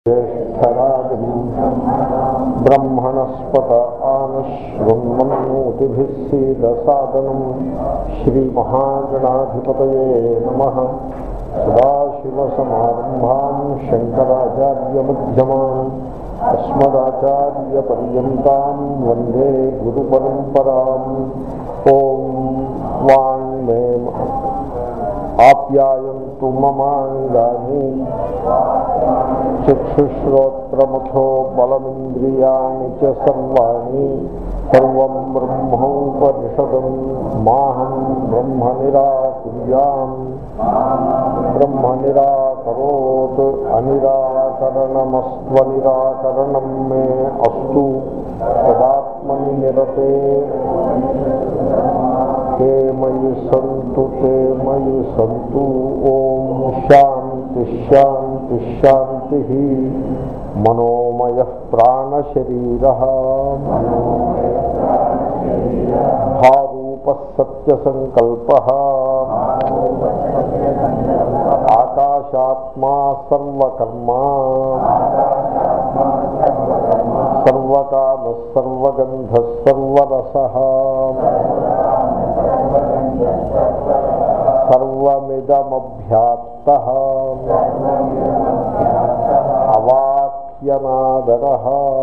ज्येष्ठराजम् ब्रह्मणस्पत आनश्वन्मन्मोतिभिः सीदसादनम् श्रीमहागणाधिपतये नमः सदाशिवसमारम्भाम् शङ्कराचार्यमध्यमान् अस्मदाचार्यपर्यन्ताम् वन्दे गुरुपरम्पराम् ॐ वाङ्मे आप्यायन्तु ममाङ्गानि चक्षुश्रोत्रमथो बलमिन्द्रियाणि च सर्वाणि सर्वं ब्रह्मोपनिषदं माहं ब्रह्म निराकुर्याम् ब्रह्म निराकरोत् अनिराकरणमस्त्वनिराकरणं मे अस्तु तदात्मनि निरते ते मयि सन्तु ते मयि सन्तु ॐ शान्ति शान्ति शान्तिः मनोमयः प्राणशरीरः भारूपः सत्यसङ्कल्पः आकाशात्मा सर्वकर्मा सर्वकामः सर्वगन्धः सर्वरसः सर्वमिदमभ्यात्तः అవాక్యనాదర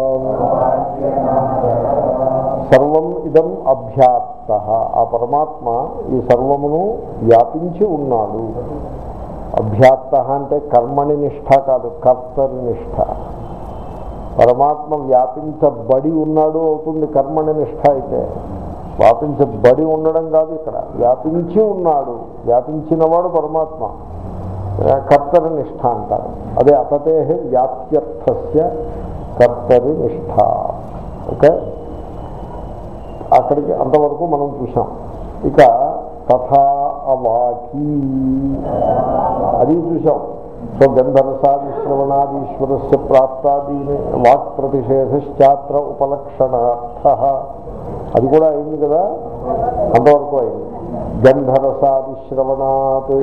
సర్వం ఇదం అభ్యాప్త ఆ పరమాత్మ ఈ సర్వమును వ్యాపించి ఉన్నాడు అభ్యాప్త అంటే కర్మని నిష్ఠ కాదు కర్తరి నిష్ఠ పరమాత్మ వ్యాపించబడి ఉన్నాడు అవుతుంది కర్మని నిష్ఠ అయితే వ్యాపించబడి ఉండడం కాదు ఇక్కడ వ్యాపించి ఉన్నాడు వ్యాపించినవాడు పరమాత్మ కర్తరి నిష్ఠ అంటారు అదే అతతే వ్యాప్త్యర్థస్య కర్తరి నిష్ఠ ఓకే అక్కడికి అంతవరకు మనం చూసాం ఇక తథా అవాకి అది చూసాం సో గంధరసాది శ్రవణాదీశ్వరస్య ప్రాప్తాదీని వాక్ ప్రతిషేధశ్చాత్ర ఉపలక్షణార్థ అది కూడా అయింది కదా అంతవరకు అయింది గంధరసాది శ్రవణాత్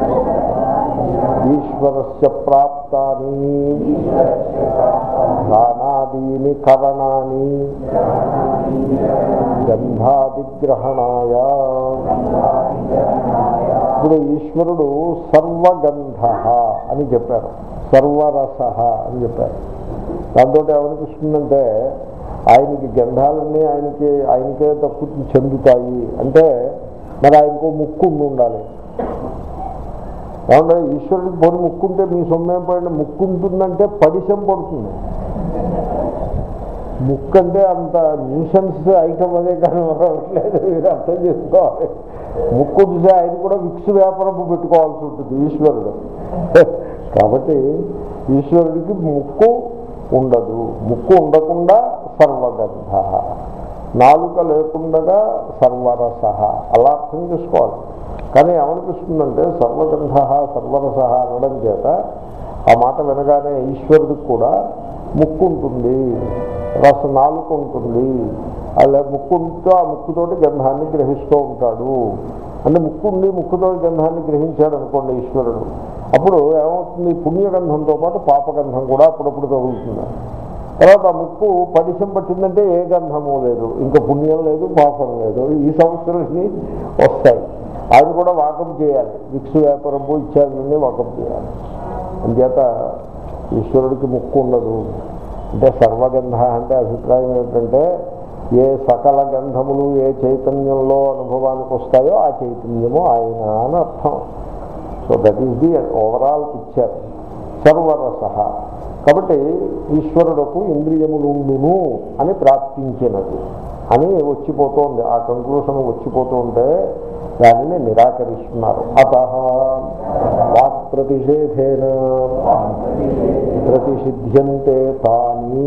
ఈశ్వరస్య ప్రాప్తాని ప్రాణాదీని కరణాన్ని గంధాదిగ్రహణాయ ఇప్పుడు ఈశ్వరుడు సర్వగంధ అని చెప్పారు సర్వరస అని చెప్పారు దాంతో ఏమనిపిస్తుందంటే ఆయనకి గంధాలన్నీ ఆయనకి ఆయనకే తప్పు చెందుతాయి అంటే మరి ఆయనకు ముక్కు ఉండి ఉండాలి ఏమంటే ఈశ్వరుడికి పొడి ముక్కుంటే మీ సొమ్మేం పడిన ముక్కు ఉంటుందంటే పడిశం పడుతుంది ముక్కు అంటే అంత న్యూసెన్స్ ఐటమ్ అదే కానీ మరవట్లేదు మీరు అర్థం చేసుకోవాలి ముక్కు చూసే ఆయన కూడా విక్స్ వ్యాపారం పెట్టుకోవాల్సి ఉంటుంది ఈశ్వరుడు కాబట్టి ఈశ్వరుడికి ముక్కు ఉండదు ముక్కు ఉండకుండా సర్వగంధ నాలుక లేకుండా సర్వరస అలా అర్థం చేసుకోవాలి కానీ ఏమనిపిస్తుందంటే సర్వగంధ సర్వరస అనడం చేత ఆ మాట వినగానే ఈశ్వరుడికి కూడా ముక్కు ఉంటుంది రస నాలుక ఉంటుంది అలా ముక్కుంటూ ఆ ముక్కుతోటి గంధాన్ని గ్రహిస్తూ ఉంటాడు అంటే ముక్కు ఉండి ముక్కుతో గంధాన్ని గ్రహించాడు అనుకోండి ఈశ్వరుడు అప్పుడు ఏమవుతుంది పుణ్యగంధంతో పాటు పాపగంధం కూడా అప్పుడప్పుడు తగులుతుంది తర్వాత ఆ ముక్కు పడిశం పట్టిందంటే ఏ గంధము లేదు ఇంకా పుణ్యం లేదు పాపం లేదు ఈ సంవత్సరాన్ని వస్తాయి అది కూడా వాకం చేయాలి విక్స్ వ్యాపారం ఇత్యాదులన్నీ వాకం చేయాలి అంచేత ఈశ్వరుడికి ముక్కు ఉండదు అంటే సర్వగంధ అంటే అభిప్రాయం ఏమిటంటే ఏ సకల గంధములు ఏ చైతన్యంలో అనుభవానికి వస్తాయో ఆ చైతన్యము ఆయన అని అర్థం so that is the overall picture సర్వరస కాబట్టి ఈశ్వరుడుకు ఇంద్రియములుండును అని ప్రాప్తించినది అని వచ్చిపోతోంది ఆ కంక్లూషన్ వచ్చిపోతూ ఉంటే దానిని నిరాకరిస్తున్నారు అత వాక్ ప్రతిషేధేన ప్రతిషిధ్యంతే తాని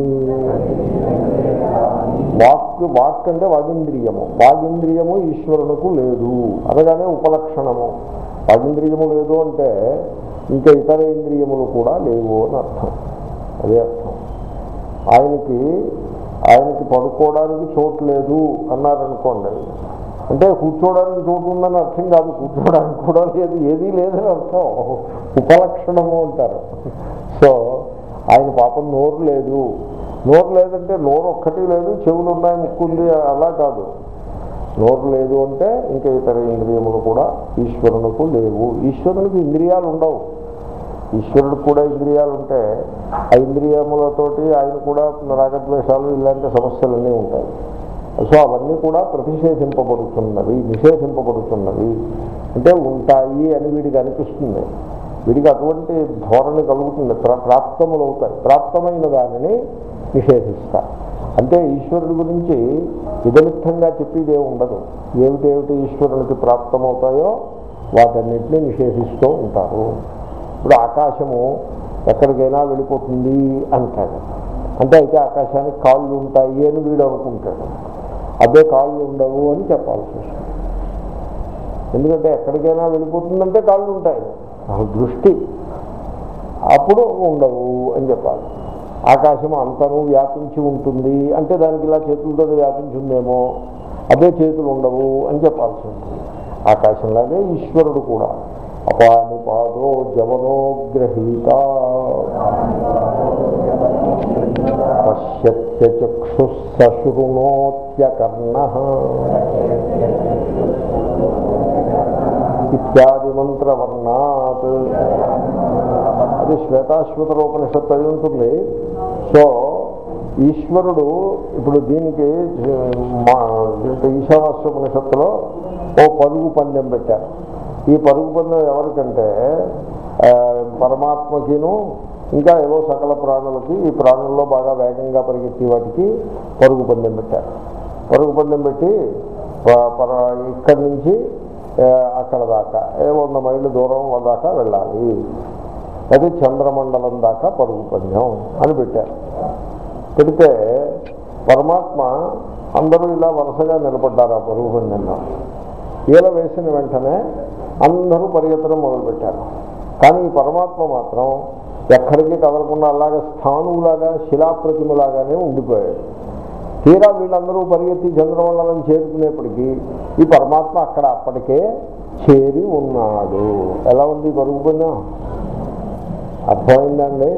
వాక్ వాక్ అంటే వాగింద్రియము వాగింద్రియము ఈశ్వరునకు లేదు అనగానే ఉపలక్షణము వాగింద్రియము లేదు అంటే ఇంకా ఇతర ఇంద్రియములు కూడా లేవు అని అర్థం అదే అర్థం ఆయనకి ఆయనకి పడుకోవడానికి చోటు లేదు అన్నారనుకోండి అంటే కూర్చోవడానికి చోటు ఉందని అర్థం కాదు కూర్చోవడానికి కూడా లేదు ఏదీ లేదని అర్థం ఉపలక్షణము అంటారు సో ఆయన పాపం నోరు లేదు నోరు లేదంటే నోరు ఒక్కటి లేదు చెవులు ఉన్నాయి ముక్కు ఉంది అలా కాదు నోరు లేదు అంటే ఇంకా ఇతర ఇంద్రియములు కూడా ఈశ్వరునికి లేవు ఈశ్వరునికి ఇంద్రియాలు ఉండవు ఈశ్వరుడికి కూడా ఇంద్రియాలు ఉంటే ఆ ఇంద్రియములతోటి ఆయన కూడా రాగద్వేషాలు ఇలాంటి సమస్యలన్నీ ఉంటాయి సో అవన్నీ కూడా ప్రతిషేధింపబడుతున్నవి నిషేధింపబడుతున్నవి అంటే ఉంటాయి అని వీడికి అనిపిస్తుంది వీడికి అటువంటి ధోరణి కలుగుతుంది ప్రా- ప్రాప్తములు అవుతాయి ప్రాప్తమైన దానిని నిషేధిస్తారు అంటే ఈశ్వరుడి గురించి విధమిత్తంగా చెప్పేదే ఉండదు ఏమిటేమిటి ఈశ్వరునికి ప్రాప్తమవుతాయో వాటన్నిటినీ నిషేధిస్తూ ఉంటారు ఇప్పుడు ఆకాశము ఎక్కడికైనా వెళ్ళిపోతుంది అంటాడు అంటే అయితే ఆకాశానికి కాళ్ళు ఉంటాయి అని వీడు అనుకుంటాడు అదే కాళ్ళు ఉండవు అని చెప్పాల్సి వస్తుంది ఎందుకంటే ఎక్కడికైనా వెళ్ళిపోతుందంటే కాళ్ళు ఉంటాయి ఆ దృష్టి అప్పుడు ఉండవు అని చెప్పాలి ఆకాశం అంతను వ్యాపించి ఉంటుంది అంటే దానికి ఇలా చేతులతో వ్యాపించి ఉందేమో అదే చేతులు ఉండవు అని చెప్పాల్సి ఉంటుంది ఆకాశంలాగే ఈశ్వరుడు కూడా అపాని పాదో జవనో గ్రహీత పశ్యత్య చక్షు సశృణోత్యకర్ణ ఇత్యాది మంత్రవర్ణాత్ అది శ్వేతాశ్వతరోపనిషత్తు అయి ఉంటుంది సో ఈశ్వరుడు ఇప్పుడు దీనికి మా ఈశావాస్యోపనిషత్తులో ఓ పరుగు పందెం పెట్టారు ఈ పరుగు పందెం ఎవరికంటే ఆ, పరమాత్మకిను ఇంకా ఏవో సకల ప్రాణులకి ఈ ప్రాణుల్లో బాగా వేగంగా పరిగెత్తి వాటికి పరుగు పందెం పెట్టారు పరుగు పందెం పెట్టి ప- పర ఇక్కడి నుంచి ఆ, అక్కడ దాకా ఏ వంద మైళ్ళు దూరం దాకా వెళ్ళాలి అది చంద్రమండలం దాకా పరుగు పందెం అని పెట్టారు పెడితే పరమాత్మ అందరూ ఇలా వరుసగా నిలబడ్డారు ఆ పరుగు పందెంలో ఈల వేసిన వెంటనే అందరూ పరిగెత్తడం మొదలుపెట్టారు కానీ ఈ పరమాత్మ మాత్రం ఎక్కడికి కదలకుండా అలాగే స్థానువులాగా శిలాప్రతిమలాగానే ఉండిపోయాడు తీరా వీళ్ళందరూ పరిగెత్తి చంద్రమండలం చేరుకునేప్పటికీ ఈ పరమాత్మ అక్కడ అప్పటికే చేరి ఉన్నాడు ఎలా ఉంది ఈ పరుగు పందెం అర్థమైందండి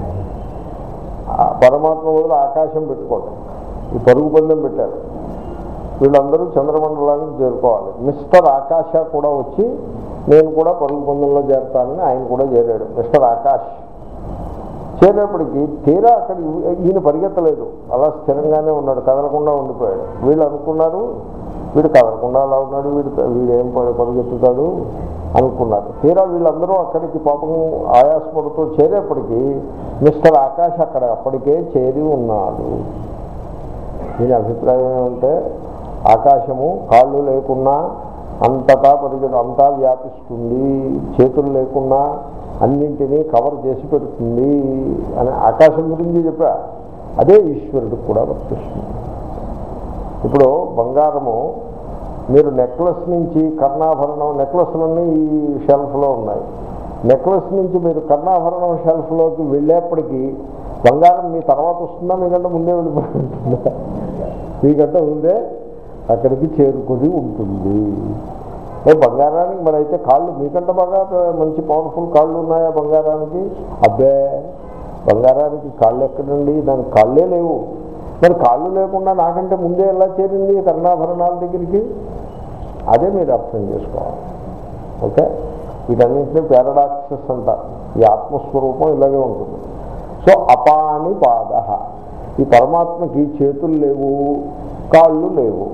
ఆ పరమాత్మ వదిలి ఆకాశం పెట్టుకోవడం ఈ పరుగు పందెం పెట్టారు వీళ్ళందరూ చంద్రమండలానికి చేరుకోవాలి మిస్టర్ ఆకాశ కూడా వచ్చి నేను కూడా పరుగు పందెంలో చేరతానని ఆయన కూడా చేరాడు మిస్టర్ ఆకాష్ చేరేప్పటికి తీరా అక్కడ ఈయన పరిగెత్తలేదు అలా స్థిరంగానే ఉన్నాడు కదలకుండా ఉండిపోయాడు వీళ్ళు అనుకున్నారు వీడు కదలకుండా అలా ఉన్నాడు వీడు వీడేం పరు- పరుగెత్తుతాడు అనుకున్నారు తీరా వీళ్ళందరూ అక్కడికి పాపం ఆయాసపడుతూ చేరేప్పటికి మిస్టర్ ఆకాష్ అక్కడ అప్పటికే చేరి ఉన్నాడు దీని అభిప్రాయం ఏమంటే ఆకాశము కాళ్ళు లేకున్నా అంతటా పరిగెడు అంతా వ్యాపిస్తుంది చేతులు లేకున్నా అన్నింటినీ కవర్ చేసి పెడుతుంది అని ఆకాశం గురించి చెప్పా అదే ఈశ్వరుడికి కూడా వర్తిస్తుంది ఇప్పుడు బంగారము మీరు నెక్లెస్ నుంచి కర్ణాభరణం నెక్లెస్లన్నీ ఈ షెల్ఫ్లో ఉన్నాయి నెక్లెస్ నుంచి మీరు కర్ణాభరణం షెల్ఫ్లోకి వెళ్ళేప్పటికీ బంగారం మీ తర్వాత వస్తుందా మీకంటే ముందే వెళ్ళిపోతుందా మీకంటే ముందే అక్కడికి చేరుకొని ఉంటుంది ఏ బంగారానికి మరి అయితే కాళ్ళు మీకంటే బాగా మంచి పవర్ఫుల్ కాళ్ళు ఉన్నాయా బంగారానికి అబ్బే బంగారానికి కాళ్ళు ఎక్కడండి దానికి కాళ్ళే లేవు మరి కాళ్ళు లేకుండా నాకంటే ముందే ఎలా చేరింది కర్ణాభరణాల దగ్గరికి అదే మీరు అర్థం చేసుకోవాలి ఓకే వీటన్నింటినీ పారాడాక్సెస్ అంటారు ఈ ఆత్మస్వరూపం ఇలాగే ఉంటుంది సో అపాని పాద ఈ పరమాత్మకి చేతులు లేవు కాళ్ళు లేవు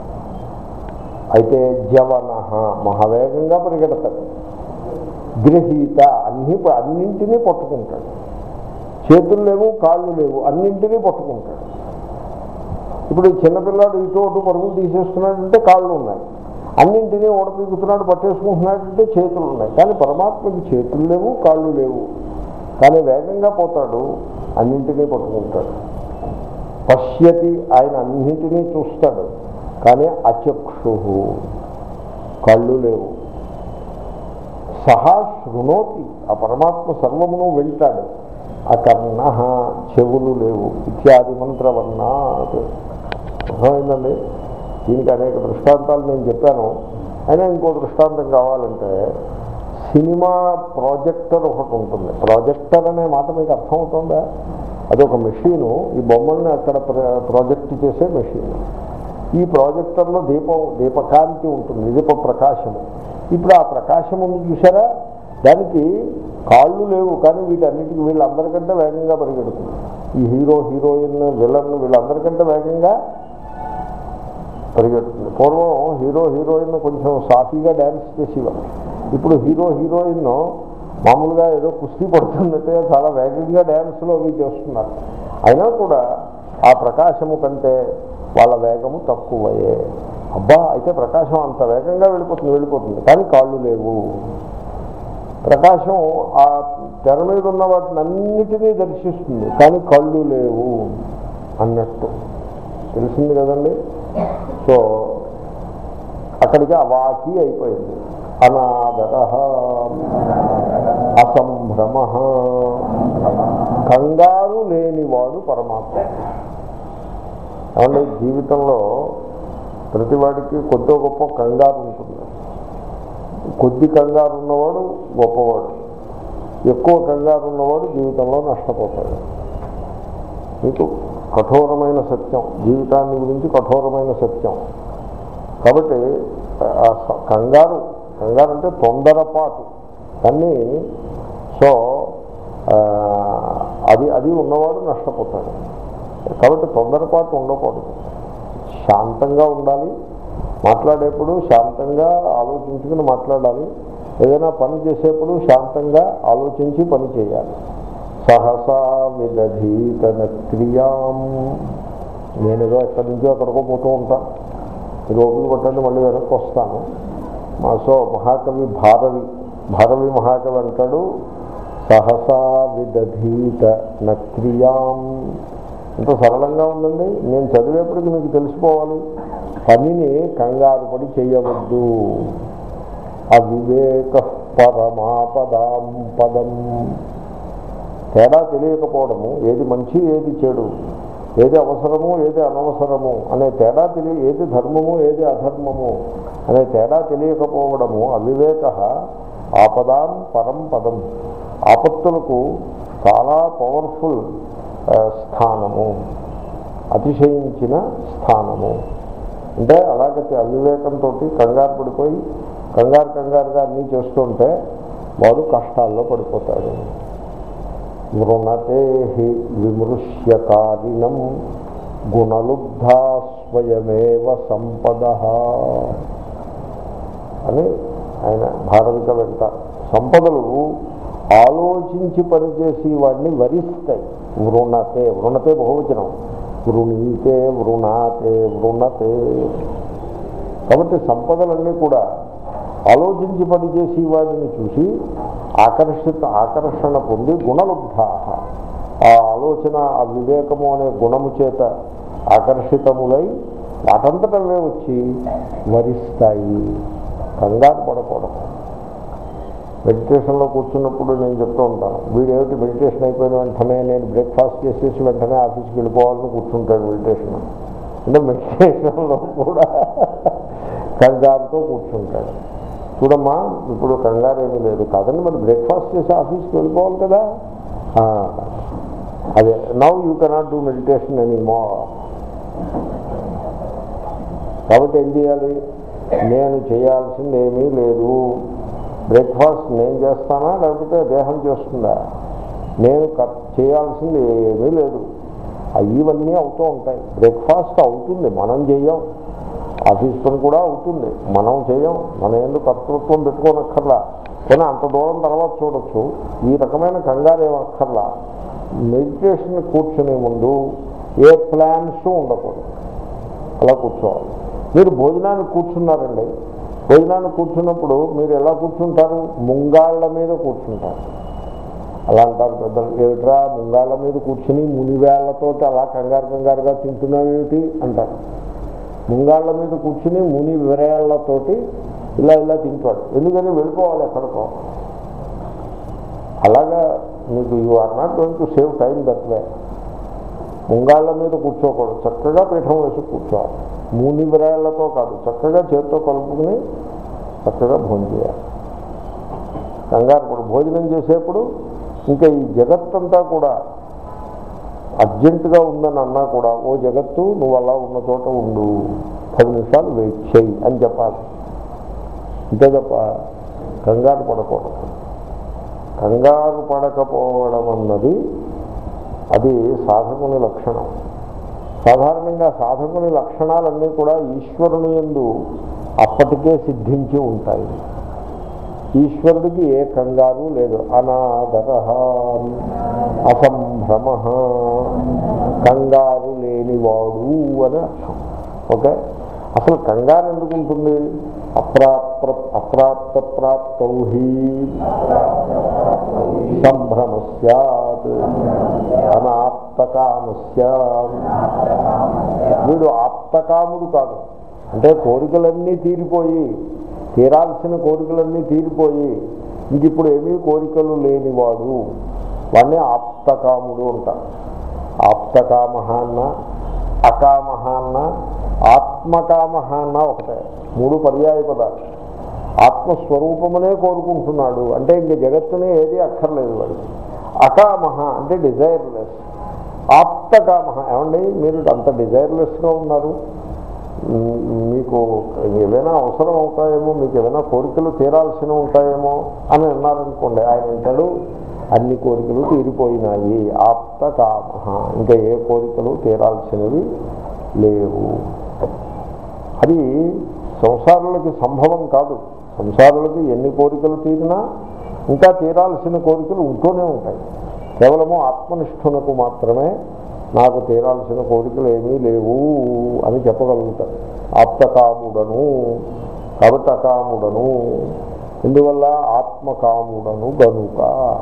అయితే జవన మహావేగంగా పరిగెడతాడు గ్రహీత అన్ని అన్నింటినీ పట్టుకుంటాడు చేతులు లేవు కాళ్ళు లేవు అన్నింటినీ పట్టుకుంటాడు ఇప్పుడు చిన్నపిల్లాడు ఇటు అటు పరుగులు తీసేస్తున్నాడంటే కాళ్ళు ఉన్నాయి అన్నింటినీ ఓడపీకుతున్నాడు పట్టేసుకుంటున్నాడంటే చేతులు ఉన్నాయి కానీ పరమాత్మకి చేతులు లేవు కాళ్ళు లేవు కానీ వేగంగా పోతాడు అన్నింటినీ పట్టుకుంటాడు పశ్యతి ఆయన అన్నింటినీ చూస్తాడు కానీ అచక్షు కళ్ళు లేవు సహా శృణోతి ఆ పరమాత్మ సర్వమును వింటాడు ఆ కర్ణ చెవులు లేవు ఇత్యాది మంత్రవర్ణాత్ అర్థమైందండి దీనికి అనేక దృష్టాంతాలు నేను చెప్పాను అయినా ఇంకో దృష్టాంతం కావాలంటే సినిమా ప్రాజెక్టర్ ఒకటి ఉంటుంది ప్రాజెక్టర్ అనే మాట మీకు అర్థమవుతుందా అదొక మెషీను ఈ బొమ్మల్ని అక్కడ ప్ర- ప్రాజెక్ట్ చేసే మెషీన్ ఈ ప్రాజెక్టర్లో దీపం దీపకాంతి ఉంటుంది దీప ప్రకాశము ఇప్పుడు ఆ ప్రకాశం ఉంది చూసారా దానికి కాళ్ళు లేవు కానీ వీటన్నిటికీ వీళ్ళందరికంటే వేగంగా పరిగెడుతుంది ఈ హీరో హీరోయిన్ విలన్ వీళ్ళందరికంటే వేగంగా పరిగెడుతుంది పూర్వం హీరో హీరోయిన్ కొంచెం సాఫీగా డ్యాన్స్ చేసేవారు ఇప్పుడు హీరో హీరోయిన్ మామూలుగా ఏదో కుస్తీ పడుతున్నట్టుగా చాలా వేగంగా డ్యాన్స్లో అవి చేస్తున్నారు అయినా కూడా ఆ ప్రకాశము కంటే వాళ్ళ వేగము తక్కువయే అబ్బా అయితే ప్రకాశం అంత వేగంగా వెళ్ళిపోతుంది వెళ్ళిపోతుంది కానీ కాళ్ళు లేవు ప్రకాశం ఆ తెర మీద ఉన్న వాటిని అన్నిటినీ దర్శిస్తుంది కానీ కళ్ళు లేవు అన్నట్టు తెలిసింది కదండి సో అక్కడికి అవాకి అయిపోయింది అనాదర అసంభ్రమ కంగారు లేనివాడు పరమాత్మ ఏమంటే జీవితంలో ప్రతివాడికి కొద్ది గొప్ప కంగారు ఉంటుంది కొద్ది కంగారు ఉన్నవాడు గొప్పవాడు ఎక్కువ కంగారు ఉన్నవాడు జీవితంలో నష్టపోతాడు మీకు కఠోరమైన సత్యం జీవితాన్ని గురించి కఠోరమైన సత్యం కాబట్టి ఆ స- కంగారు కంగారు అంటే తొందరపాటు కానీ సో ఆ, అది అది ఉన్నవాడు నష్టపోతాడు కాబట్టి తొందరపాటు ఉండకూడదు శాంతంగా ఉండాలి మాట్లాడేప్పుడు శాంతంగా ఆలోచించుకుని మాట్లాడాలి ఏదైనా పని చేసేప్పుడు శాంతంగా ఆలోచించి పని చేయాలి సహసా విదధీతన క్రియాం నేనేదో ఎక్కడి నుంచో ఎక్కడికో పోతూ ఉంటాను మీరు ఓపిక పట్టండి మళ్ళీ వెనక్కి వస్తాను మా సో మహాకవి భారవి భారవి మహాకవి అంటాడు సహసా విదధీత నక్రియాం ఎంత సరళంగా ఉందండి నేను చదివేప్పటికి మీకు తెలిసిపోవాలి పనిని కంగారు పడి చేయవద్దు అవివేక పరమాపదాం పదం తేడా తెలియకపోవడము ఏది మంచి ఏది చెడు ఏది అవసరము ఏది అనవసరము అనే తేడా తెలియ ఏది ధర్మము ఏది అధర్మము అనే తేడా తెలియకపోవడము అవివేక ఆపదాం పరం పదం ఆపత్తులకు చాలా పవర్ఫుల్ ఆ, స్థానము అతిశయించిన స్థానము అంటే అలాగే అవివేకంతో కంగారు పడిపోయి కంగారు కంగారుగా అన్నీ చేస్తుంటే వాడు కష్టాల్లో పడిపోతాడు వృణతే విమృశ్యకారిణం గుణలుబ్ధా స్వయమేవ సంపద అని ఆయన భారవిక వెంటారు సంపదలు ఆలోచించి పనిచేసి వాడిని వరిస్తాయి వృణతే వృణతే బహువచనం వృణీతే వృణాతే వృణతే కాబట్టి సంపదలన్నీ కూడా ఆలోచించి పనిచేసి వాడిని చూసి ఆకర్షిత ఆకర్షణ పొంది గుణలుబ్ధా ఆ ఆలోచన ఆ వివేకము అనే గుణము చేత ఆకర్షితములై వాటంతటవే వచ్చి వరిస్తాయి కంగారు పడకూడదు మెడిటేషన్లో కూర్చున్నప్పుడు నేను చెప్తూ ఉంటాను వీడేమిటి మెడిటేషన్ అయిపోయిన వెంటనే నేను బ్రేక్ఫాస్ట్ చేసేసి వెంటనే ఆఫీస్కి వెళ్ళిపోవాలని కూర్చుంటాడు మెడిటేషన్ అంటే మెడిటేషన్లో కూడా కంగారుతో కూర్చుంటాడు చూడమ్మా ఇప్పుడు కంగారు ఏమీ లేదు కాదండి మరి బ్రేక్ఫాస్ట్ చేసి ఆఫీస్కి వెళ్ళిపోవాలి కదా ఆ, అదే now you cannot do meditation any more కాబట్టి ఏం చేయాలి నేను చేయాల్సింది ఏమీ లేదు బ్రేక్ఫాస్ట్ నేను చేస్తానా లేకపోతే దేహం చేస్తుందా నేను క- చేయాల్సింది ఏమీ లేదు ఆ ఇవన్నీ అవుతూ ఉంటాయి బ్రేక్ఫాస్ట్ అవుతుంది మనం చేయం ఆఫీస్ పని కూడా అవుతుంది మనం చేయం మనం ఎందుకు కర్తృత్వం పెట్టుకోనక్కర్లా కానీ అంత దూరం తర్వాత చూడొచ్చు ఈ రకమైన కంగారు ఏం అక్కర్లా మెడిటేషన్ కూర్చునే ముందు ఏ ప్లాన్స్ ఉండకూడదు అలా కూర్చోవాలి మీరు భోజనానికి కూర్చున్నారండి భోజనానికి కూర్చున్నప్పుడు మీరు ఎలా కూర్చుంటారు ముంగాళ్ళ మీద కూర్చుంటారు అలా అంటారు పెద్దలు ఏమిట్రా ముంగాళ్ళ మీద కూర్చుని మునివేళ్లతో అలా కంగారు కంగారుగా తింటున్నావు ఏమిటి అంటారు ముంగాళ్ళ మీద కూర్చుని ముని విరేళ్లతోటి ఇలా ఇలా తింటాడు ఎందుకని వెళ్ళిపోవాలి ఎక్కడికో అలాగా మీకు you are not going to save time that way ముంగాళ్ళ మీద కూర్చోకూడదు చక్కగా పీఠం వేసి కూర్చోవాలి మూని విరాళ్లతో కాదు చక్కగా చేత్తో కలుపుకుని చక్కగా భోజనం చేయాలి కంగారు పడు భోజనం చేసేప్పుడు ఇంకా ఈ జగత్తంతా కూడా అర్జెంటుగా ఉందని అన్నా కూడా ఓ జగత్తు నువ్వు అలా ఉన్న చోట ఉండు పది నిమిషాలు వెయిట్ చేయి అని చెప్పాలి అంతే తప్ప కంగారు పడకూడదు కంగారు పడకపోవడం అన్నది అది సాధకుని లక్షణం సాధారణంగా సాధకుని లక్షణాలన్నీ కూడా ఈశ్వరుని ఎందు అప్పటికే సిద్ధించి ఉంటాయి ఈశ్వరుడికి ఏ కంగారు లేదు అనాదర అసంభ్రమ కంగారు లేనివాడు అని అర్థం ఓకే అసలు కంగారు ఎందుకు ఉంటుంది అప్రాప్త అప్రాప్త ప్రాప్తౌ హి సంభ్రమ సత్ అనాప్తకామస్య వీడు ఆప్తకాముడు కాదు అంటే కోరికలన్నీ తీరిపోయి తీరాల్సిన కోరికలన్నీ తీరిపోయి ఇంక ఇప్పుడు ఏమీ కోరికలు లేనివాడు వాడిని ఆప్తకాముడు అంటారు ఆప్తకామహ అన్న అకామహ అన్న ఆత్మకామహ అన్న ఒకటే మూడు పర్యాయ పదాలు ఆత్మస్వరూపమునే కోరుకుంటున్నాడు అంటే ఇంక జగత్తునే ఏది అక్కర్లేదు వాడికి అకామహ అంటే డిజైర్లెస్ ఆప్తకామహ ఏమండి మీరు అంత డిజైర్లెస్గా ఉన్నారు మ్, మీకు ఏదైనా అవసరం అవుతాయేమో మీకు ఏదైనా కోరికలు తీరాల్సిన ఉంటాయేమో అని అన్నారనుకోండి ఆయన అంటాడు అన్ని కోరికలు తీరిపోయినాయి ఆప్త కామ ఇంకా ఏ కోరికలు తీరాల్సినవి లేవు అది సంసారులకి సంభవం కాదు సంసారులకి ఎన్ని కోరికలు తీరినా ఇంకా తీరాల్సిన కోరికలు ఉంటూనే ఉంటాయి కేవలము ఆత్మనిష్ఠునకు మాత్రమే నాకు తీరాల్సిన కోరికలు ఏమీ లేవు అని చెప్పగలుగుతారు ఆప్తకాముడను కాబట్టి అకాముడను ఇందువల్ల ఆత్మకాముడను గనుక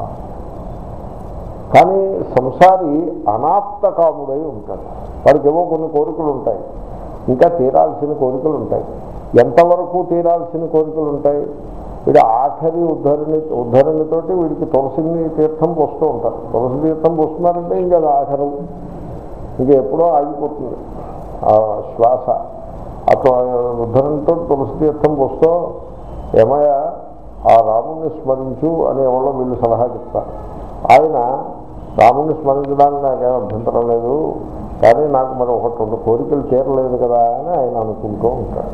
కానీ సంసారి అనాప్తకాముడై ఉంటాడు వాడికి ఏవో కొన్ని కోరికలు ఉంటాయి ఇంకా తీరాల్సిన కోరికలు ఉంటాయి ఎంతవరకు తీరాల్సిన కోరికలు ఉంటాయి వీడు ఆఖరి ఉద్ధరణి ఉద్ధరణితోటి వీడికి తులసిని తీర్థం పోస్తూ ఉంటారు తులసి తీర్థం పోస్తున్నారంటే ఇంకా అది ఆఖరం ఇంకా ఎప్పుడో ఆగిపోతుంది ఆ శ్వాస అటు ఉద్ధరణతో తులసి తీర్థం పోస్తూ ఏమయ్యా ఆ రాముణ్ణి స్మరించు అని ఎవరో వీళ్ళు సలహా చెప్తారు ఆయన రాముణ్ణి స్మరించడానికి నాకేం అభ్యంతరం లేదు కానీ నాకు మరి ఒకటి రెండు కోరికలు తీరలేదు కదా అని ఆయన అనుకుంటూ ఉంటాడు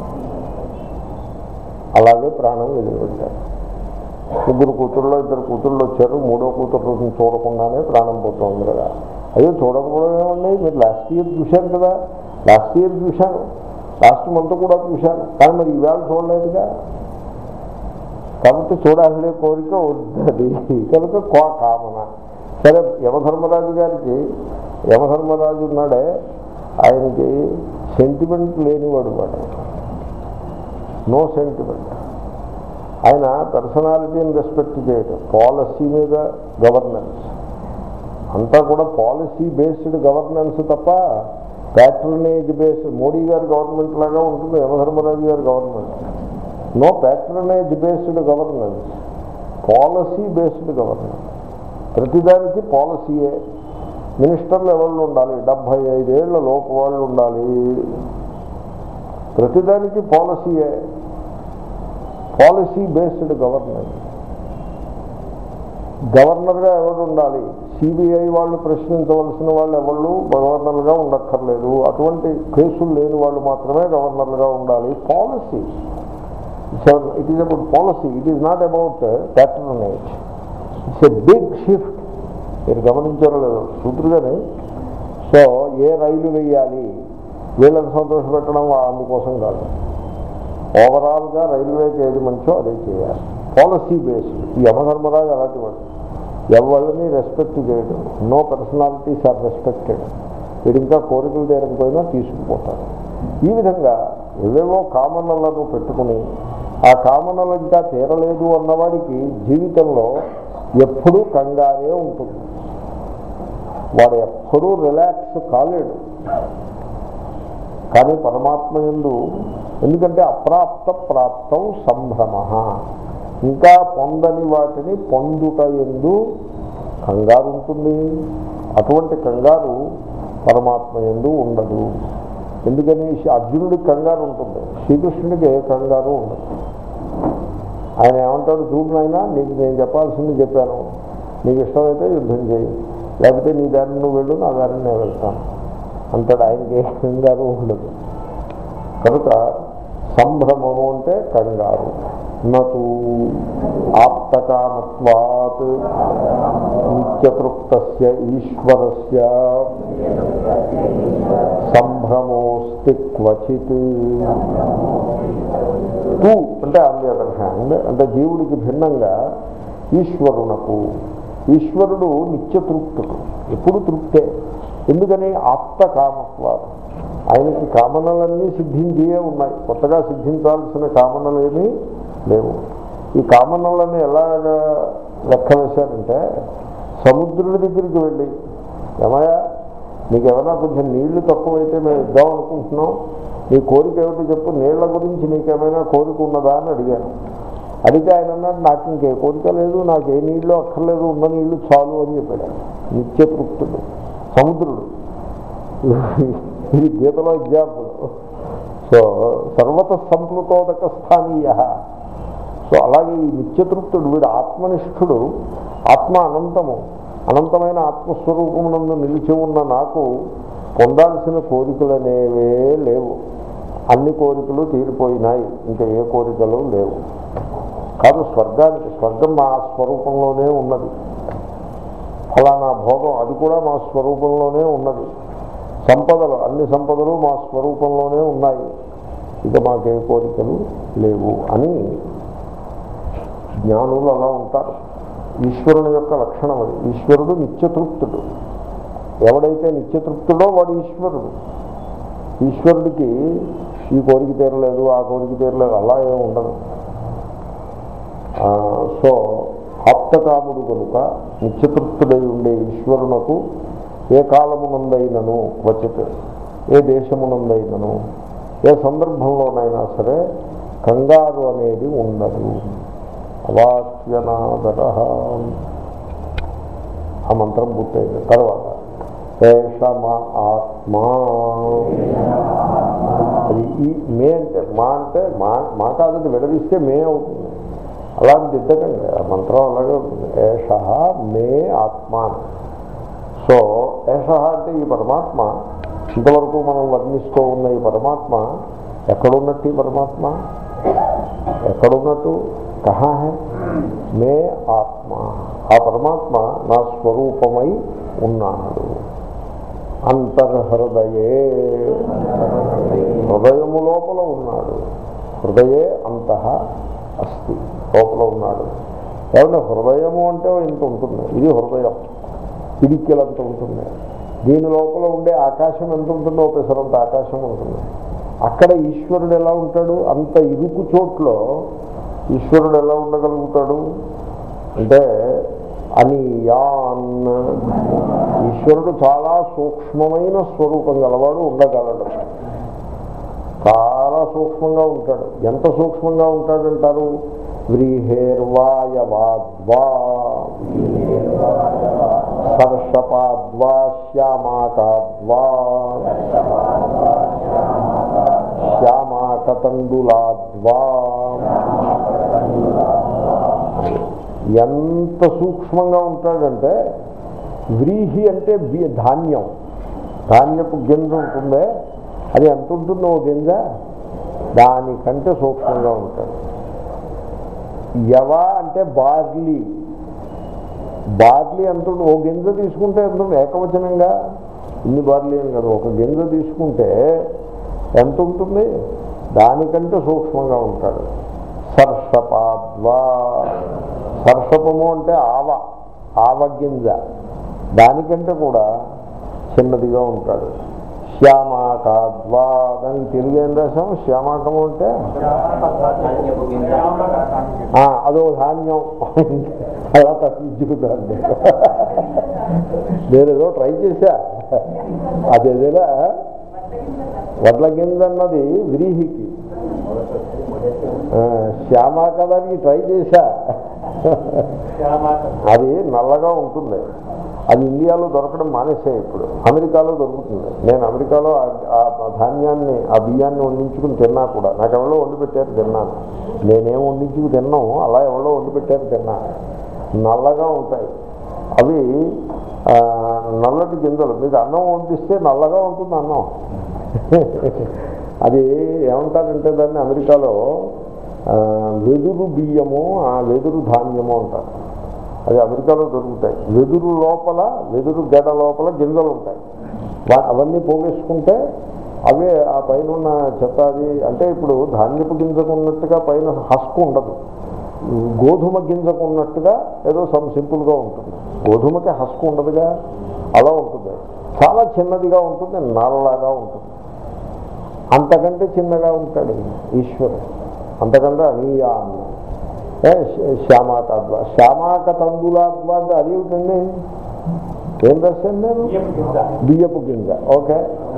అలాగే ప్రాణం వదిలిపెట్టారు ముగ్గురు కూతుర్లో ఇద్దరు కూతుళ్ళు వచ్చారు మూడో కూతురు చూడకుండానే ప్రాణం పోతుంది కదా అయ్యో చూడకపోవడం ఏమండి మీరు లాస్ట్ ఇయర్ చూశారు కదా లాస్ట్ ఇయర్ చూశాను లాస్ట్ మంత్ కూడా చూశాను కానీ మరి ఈవేళ చూడలేదుగా కాబట్టి చూడాలనే కోరిక వద్దది కనుక కో కామన సరే యమధర్మరాజు గారికి యమధర్మరాజు ఉన్నాడే ఆయనకి సెంటిమెంట్ లేనివాడు వాడు నో సెంటిమెంట్ ఆయన పర్సనాలిటీని రెస్పెక్ట్ చేయటం పాలసీ మీద గవర్నెన్స్ అంతా కూడా పాలసీ బేస్డ్ గవర్నెన్స్ తప్ప ప్యాట్రనేజ్ బేస్డ్ మోడీ గారి గవర్నమెంట్ లాగా ఉంటుంది యమధర్మరాజు గారి government no patronage based governance policy based governance ప్రతిదానికి పాలసీయే మినిస్టర్లు ఎవరు ఉండాలి డెబ్భై ఐదేళ్ల లోపు వాళ్ళు ఉండాలి ప్రతిదానికి పాలసీయే పాలసీ బేస్డ్ గవర్నెన్స్ గవర్నర్గా ఎవరు ఉండాలి సిబిఐ వాళ్ళు ప్రశ్నించవలసిన వాళ్ళు ఎవళ్ళు గవర్నర్గా ఉండక్కర్లేదు అటువంటి కేసులు లేని వాళ్ళు మాత్రమే గవర్నర్గా ఉండాలి policy it is about policy it is not about patronage it's a big shift మీరు గమనించారో లేదు సూత్రుగానే సో ఏ రైలు వేయాలి వీళ్ళని సంతోషపెట్టడం అందుకోసం కాదు ఓవరాల్గా రైల్వేకి ఏది మంచో అదే చేయాలి పాలసీ బేస్డ్ ఈ యమధర్మరాజు అలాంటి వాడు ఎవరిని రెస్పెక్ట్ చేయడం నో పర్సనాలిటీస్ ఆర్ రెస్పెక్టెడ్ వీడు ఇంకా కోరికలు తీరకపోయినా తీసుకుపోతారు ఈ విధంగా ఏవేవో కామనలను పెట్టుకుని ఆ కామనలు ఇంకా తీరలేదు అన్నవాడికి జీవితంలో ఎప్పుడూ కంగారే ఉంటుంది వాడు ఎప్పుడూ రిలాక్స్ కాలేడు కానీ పరమాత్మ ఎందు ఎందుకంటే అప్రాప్త ప్రాప్తం సంభ్రమ ఇంకా పొందని వాటిని పొందుట ఎందు కంగారు ఉంటుంది అటువంటి కంగారు పరమాత్మ ఎందు ఉండదు ఎందుకని అర్జునుడికి కంగారు ఉంటుంది శ్రీకృష్ణుడికి ఏ కంగారు ఉండదు ఆయన ఏమంటాడు చూడు నాయన నీకు నేను చెప్పాల్సింది చెప్పాను నీకు ఇష్టమైతే యుద్ధం చేయి లేకపోతే నీ దారిని నువ్వు వెళ్ళు నా దారిని నేను వెళ్తాను అంటాడు ఆయనకి ఏ కంగారు ఉండదు కనుక సంభ్రమము అంటే కంగారు నటు ఆప్తకామత్వాత్ నిత్యతృప్త ఈశ్వరస్య సంభ్రమోస్తి క్వచిత్ టూ అంటే ఆన్ ది అదర్ హ్యాండ్ అంటే జీవుడికి భిన్నంగా ఈశ్వరునకు ఈశ్వరుడు నిత్యతృప్తుడు ఎప్పుడు తృప్తే ఎందుకని ఆప్తకామత్వాలు ఆయనకి కామనలన్నీ సిద్ధించే ఉన్నాయి కొత్తగా సిద్ధించాల్సిన కామనలు ఏమీ లేవు ఈ కామనలని ఎలాగా లెక్క వేశారంటే సముద్రుడి దగ్గరికి వెళ్ళి ఏమయ్యా నీకు ఏమైనా కొంచెం నీళ్లు తక్కువైతే మేము ఇద్దాం అనుకుంటున్నాం నీ కోరిక ఏమిటో చెప్పు నీళ్ల గురించి నీకేమైనా కోరిక ఉన్నదా అని అడిగాను అడిగితే ఆయన అన్నాడు నాకు ఇంకే కోరిక లేదు నాకు ఏ నీళ్ళు అక్కర్లేదు ఉన్న నీళ్లు చాలు అని చెప్పాడు నిత్యతృప్తుడు సముద్రుడు ఇది గీతలో ఎగ్జాంపుల్ సో సర్వత సంప్లుతోదక స్థానీయ సో అలాగే ఈ నిత్యతృప్తుడు వీడు ఆత్మనిష్ఠుడు ఆత్మ అనంతము అనంతమైన ఆత్మస్వరూపమునందు నిలిచి ఉన్న నాకు పొందాల్సిన కోరికలు అనేవే లేవు అన్ని కోరికలు తీరిపోయినాయి ఇంకా ఏ కోరికలు లేవు కాదు స్వర్గానికి స్వర్గం మా స్వరూపంలోనే ఉన్నది ఫలానా భోగం అది కూడా మా స్వరూపంలోనే ఉన్నది సంపదలు అన్ని సంపదలు మా స్వరూపంలోనే ఉన్నాయి ఇక మాకే కోరికలు లేవు అని జ్ఞానులు అలా ఉంటారు ఈశ్వరుని యొక్క లక్షణం అది ఈశ్వరుడు నిత్యతృప్తుడు ఎవడైతే నిత్యతృప్తుడో వాడు ఈశ్వరుడు ఈశ్వరుడికి ఈ కోరిక తీరలేదు ఆ కోరిక తీరలేదు అలా ఏమి ఉండదు ఆ, సో ఆప్తకాముడు కనుక నిత్యతృప్తుడై ఉండే ఈశ్వరునకు ఏ కాలమునందైనను క్వచిత్ ఏ దేశమునందైనను ఏ సందర్భంలోనైనా సరే కంగారు అనేది ఉండదు అవాచ్యనాదర ఆ మంత్రం పూర్తయింది తర్వాత ఏషమ ఆత్మా అది ఈ మే అంటే మా అంటే మా మా కాదని విడదీస్తే మే అవుతుంది అలా అని దిద్దకండి ఆ మంత్రం అలాగే ఉంటుంది ఏష మే ఆత్మ సో ఏష అంటే ఈ పరమాత్మ ఇంతవరకు మనం వర్ణిస్తూ ఉన్న ఈ పరమాత్మ ఎక్కడున్నట్టు ఈ పరమాత్మ ఎక్కడున్నట్టు కహా హే మే ఆత్మ ఆ పరమాత్మ నా స్వరూపమై ఉన్నాడు అంతర్హృదయే హృదయము లోపల ఉన్నాడు హృదయే అంత అస్తి లోపల ఉన్నాడు ఏమంటే హృదయము అంటే ఇంత ఉంటుంది ఇది హృదయం పిడికెలంత ఉంటుంది దీని లోపల ఉండే ఆకాశం ఎంత ఉంటుందో పెసరంత ఆకాశం ఉంటుంది అక్కడ ఈశ్వరుడు ఎలా ఉంటాడు అంత ఇరుకు చోట్లో ఈశ్వరుడు ఎలా ఉండగలుగుతాడు అంటే అనియాన్ ఈశ్వరుడు చాలా సూక్ష్మమైన స్వరూపం గలవాడు ఉండగలడు చాలా సూక్ష్మంగా ఉంటాడు ఎంత సూక్ష్మంగా ఉంటాడంటారు వ్రీహేర్వాయవాద్వా సర్షపాద్వా శ్యామాకాద్వా శ్యామాకతండులాద్వా ఎంత సూక్ష్మంగా ఉంటాడంటే వ్రీహి అంటే బి- ధాన్యం ధాన్యపు గింజ ఉంటుందే అది ఎంత ఉంటుందో ఓ గింజ దానికంటే సూక్ష్మంగా ఉంటాడు యవ అంటే బార్లీ బార్లీ ఎంత ఉంటుంది? ఓ గింజ తీసుకుంటే ఎంత ఉంటుంది? ఏకవచనంగా ఇన్ని బార్లీ అని కదా ఒక గింజ తీసుకుంటే ఎంత ఉంటుంది దానికంటే సూక్ష్మంగా ఉంటాడు సర్షపాద్వా సర్షపము అంటే ఆవ ఆవ గింజ దానికంటే కూడా చిన్నదిగా ఉంటాడు శ్యామాకాద్వా దానికి తెలుగు ఏం రాసాం శ్యామాకము అంటే ఆ, అదో ధాన్యం అలా తప్పించుకుంటాను నేను ఏదో ట్రై చేశా అదేదేలా వడ్ల గింజ అన్నది వ్రీహికి ఆ, శ్యామాకదానికి ట్రై చేశా అది నల్లగా ఉంటుంది అది ఇండియాలో దొరకడం మానేసాయి ఇప్పుడు అమెరికాలో దొరుకుతుంది నేను అమెరికాలో ఆ- ఆ ధాన్యాన్ని ఆ బియ్యాన్ని వండించుకుని తిన్నా కూడా నాకు ఎవరో వండి పెట్టారు తిన్నాను నేనేం వండించుకు తిన్నాం అలా ఎవరో వండి పెట్టారు తిన్నాను నల్లగా ఉంటాయి అవి ఆ, నల్లటి గింజలు మీకు అన్నం వండిస్తే నల్లగా ఉంటుంది అన్నం అది ఏమంటారంటే దాన్ని అమెరికాలో ఆ, వెదురు బియ్యము ఆ వెదురు ధాన్యము అంటారు అది అమెరికాలో దొరుకుతాయి వెదురు లోపల వెదురు గెడ లోపల గింజలు ఉంటాయి వా- అవన్నీ పోగేసుకుంటే అవే ఆ పైన ఉన్న చెత్త అది అంటే ఇప్పుడు ధాన్యపు గింజకు ఉన్నట్టుగా పైన హస్కు ఉండదు గోధుమ గింజకు ఉన్నట్టుగా ఏదో సమ్ సింపుల్గా ఉంటుంది గోధుమకి హస్కు ఉండదుగా అలా ఉంటుంది చాలా చిన్నదిగా ఉంటుంది నల్లగా ఉంటుంది అంతకంటే చిన్నగా ఉంటాడు ఈశ్వరుడు అంతకంటే అనీయాన్ని ఏ శ- శ్యామాకద్వా శ్యామాక తందులాద్వా అంటే అదేమిటండి ఏం రాశాను నేను బియ్యపు గింజ ఓకే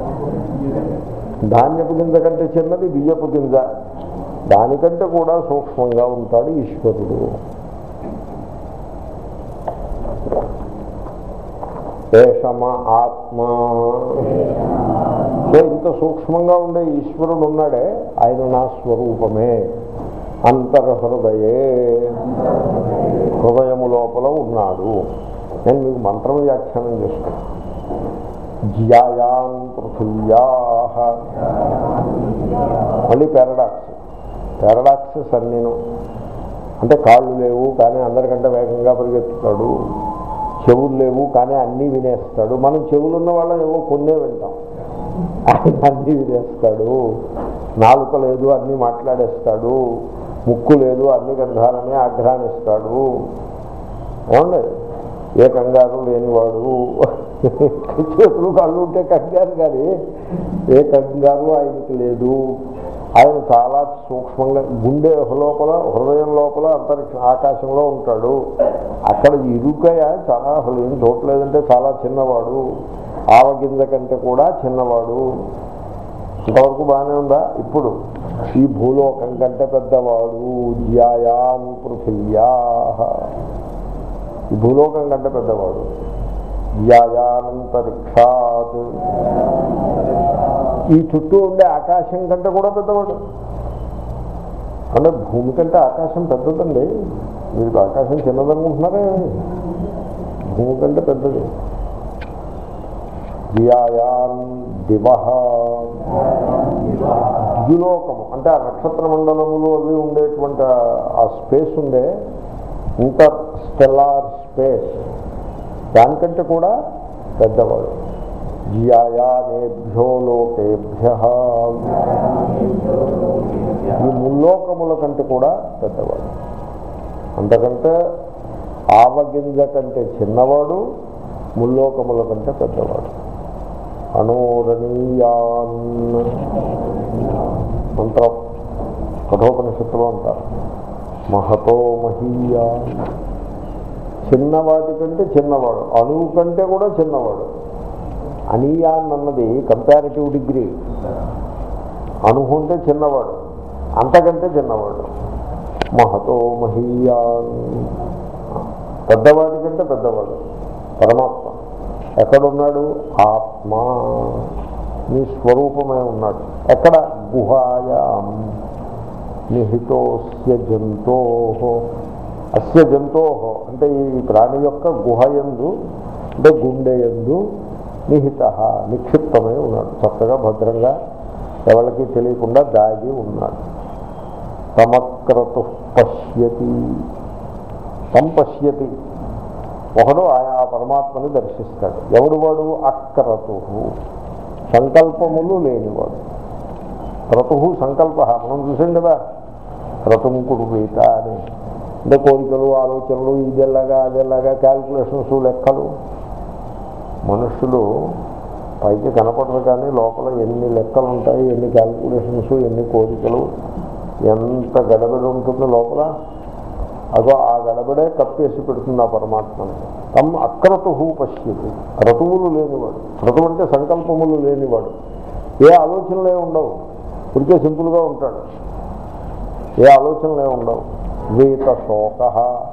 ధాన్యపు గింజ కంటే చిన్నది బియ్యపు గింజ దానికంటే కూడా సూక్ష్మంగా ఉంటాడు ఈశ్వరుడు ఏషమ ఆత్మ సో ఇంత సూక్ష్మంగా ఉండే ఈశ్వరుడు ఉన్నాడే ఆయన నా స్వరూపమే అంతర్హృదయే హృదయము లోపల ఉన్నాడు నేను మీకు మంత్రం వ్యాఖ్యానం చేస్తాను జ్యాయాన్ పృథివ్యా మళ్ళీ పారాడాక్స్ పారాడాక్సెస్ అన్నీను అంటే కాళ్ళు లేవు కానీ అందరికంటే వేగంగా పరిగెత్తుతాడు చెవులు లేవు కానీ అన్నీ వినేస్తాడు మనం చెవులు ఉన్న వాళ్ళం ఏవో కొన్నే వింటాం ఆయన అన్నీ వినేస్తాడు నాలుక లేదు అన్నీ మాట్లాడేస్తాడు ముక్కు లేదు అన్ని గంధాలని ఆఘ్రానిస్తాడు ఏమండి ఏ కంగారు లేనివాడు చేతులు కళ్ళు ఉంటే కంగారు కానీ ఏ కంగారు ఆయనకి లేదు ఆయన చాలా సూక్ష్మంగా గుండె లోపల హృదయం లోపల అంతరిక్ష ఆకాశంలో ఉంటాడు అక్కడ ఇరుకయ చాలా అసలు ఏం చూడలేదంటే చాలా చిన్నవాడు ఆవగింజ కంటే కూడా చిన్నవాడు ఇంతవరకు బాగానే ఉందా ఇప్పుడు ఈ భూలోకం కంటే పెద్దవాడు జ్యాయాన్ పృథివ్యా ఈ భూలోకం కంటే పెద్దవాడు జ్యాయానంతరిక్షాత్ ఈ చుట్టూ ఉండే ఆకాశం కంటే కూడా పెద్దవాడు అంటే భూమి కంటే ఆకాశం పెద్దదండి మీరు ఆకాశం చిన్నదనుకుంటున్నారే భూమి కంటే పెద్దది జియాయాన్ దివ ద్యులోకము అంటే ఆ నక్షత్ర మండలములు అవి ఉండేటువంటి ఆ స్పేస్ ఉండే ఇంటర్ స్టెల్లార్ స్పేస్ దానికంటే కూడా పెద్దవాడు జియాయానేభ్యో లోకేభ్య ఈ ముల్లోకముల కంటే కూడా పెద్దవాడు అంతకంటే ఆవగింజ కంటే చిన్నవాడు ముల్లోకముల కంటే పెద్దవాడు అనోరణీయాన్ మంత్రం కఠోపనిషత్తులో అంటారు మహతో మహీయా చిన్నవాటి కంటే చిన్నవాడు అణువు కంటే కూడా చిన్నవాడు అనీయాన్ అన్నది కంపారిటివ్ డిగ్రీ అణువు అంటే చిన్నవాడు అంతకంటే చిన్నవాడు మహతో మహీయాన్ పెద్దవాడి కంటే పెద్దవాడు పరమాత్మ ఎక్కడున్నాడు ఆత్మ నీ స్వరూపమే ఉన్నాడు ఎక్కడ గుహాయాం నిహితోస్య జంతో అస్య జంతో అంటే ఈ ప్రాణి యొక్క గుహయందు అంటే గుండెయందు నిహిత నిక్షిప్తమై ఉన్నాడు చక్కగా భద్రంగా ఎవరికి తెలియకుండా దాగి ఉన్నాడు సమక్రతు పశ్యతి సంపశ్యతి ఒకడు ఆయా పరమాత్మని దర్శిస్తాడు ఎవడు వాడు అక్రతు సంకల్పములు లేనివాడు క్రతు సంకల్ప మనం చూసాం కదా క్రతుం కురుపీత అని అంటే కోరికలు ఆలోచనలు ఇదెలాగా అదెలాగా క్యాల్కులేషన్స్ లెక్కలు మనుషులు పైకి కనపడరు కానీ లోపల ఎన్ని లెక్కలు ఉంటాయి ఎన్ని క్యాల్కులేషన్స్ ఎన్ని కోరికలు ఎంత గడబడి ఉంటుంది లోపల అదో ఆ గడబడే కప్పేసి పెడుతుంది ఆ పరమాత్మని తమ్ అక్రతు పశ్యతి క్రతువులు లేనివాడు క్రతువు అంటే సంకల్పములు లేనివాడు ఏ ఆలోచనలే ఉండవు ఇప్పటికే సింపుల్గా ఉంటాడు ఏ ఆలోచనలే ఉండవు వీత శోక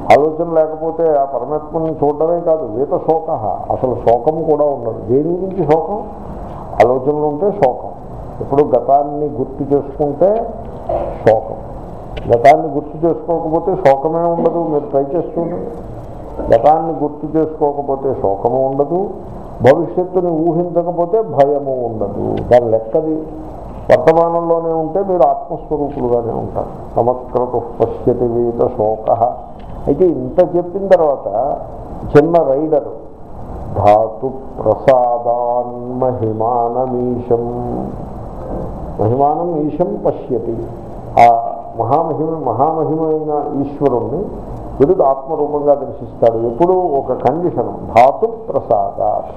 ఆలోచన లేకపోతే ఆ పరమాత్మని చూడడమే కాదు వీత శోక అసలు శోకం కూడా ఉండదు దేని గురించి శోకం ఆలోచనలు ఉంటే శోకం ఇప్పుడు గతాన్ని గుర్తు చేసుకుంటే శోకం గతాన్ని గుర్తు చేసుకోకపోతే శోకమే ఉండదు మీరు ట్రై చేస్తుంది గతాన్ని గుర్తు చేసుకోకపోతే శోకము ఉండదు భవిష్యత్తుని ఊహించకపోతే భయము ఉండదు దాని లెక్కది వర్తమానంలోనే ఉంటే మీరు ఆత్మస్వరూపులుగానే ఉంటారు సమస్కృత పశ్యతి వీత శోక అయితే ఇంత చెప్పిన తర్వాత చిన్న రైడర్ ధాతు ప్రసాదాన్ మహిమానమీశం మహిమానం ఈశం పశ్యతి ఆ మహామహిమ మహామహిమైన ఈశ్వరుణ్ణి విరుడు ఆత్మరూపంగా దర్శిస్తాడు ఎప్పుడు ఒక కండిషన్ ధాతు ప్రసాద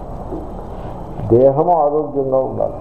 దేహము ఆరోగ్యంగా ఉండాలి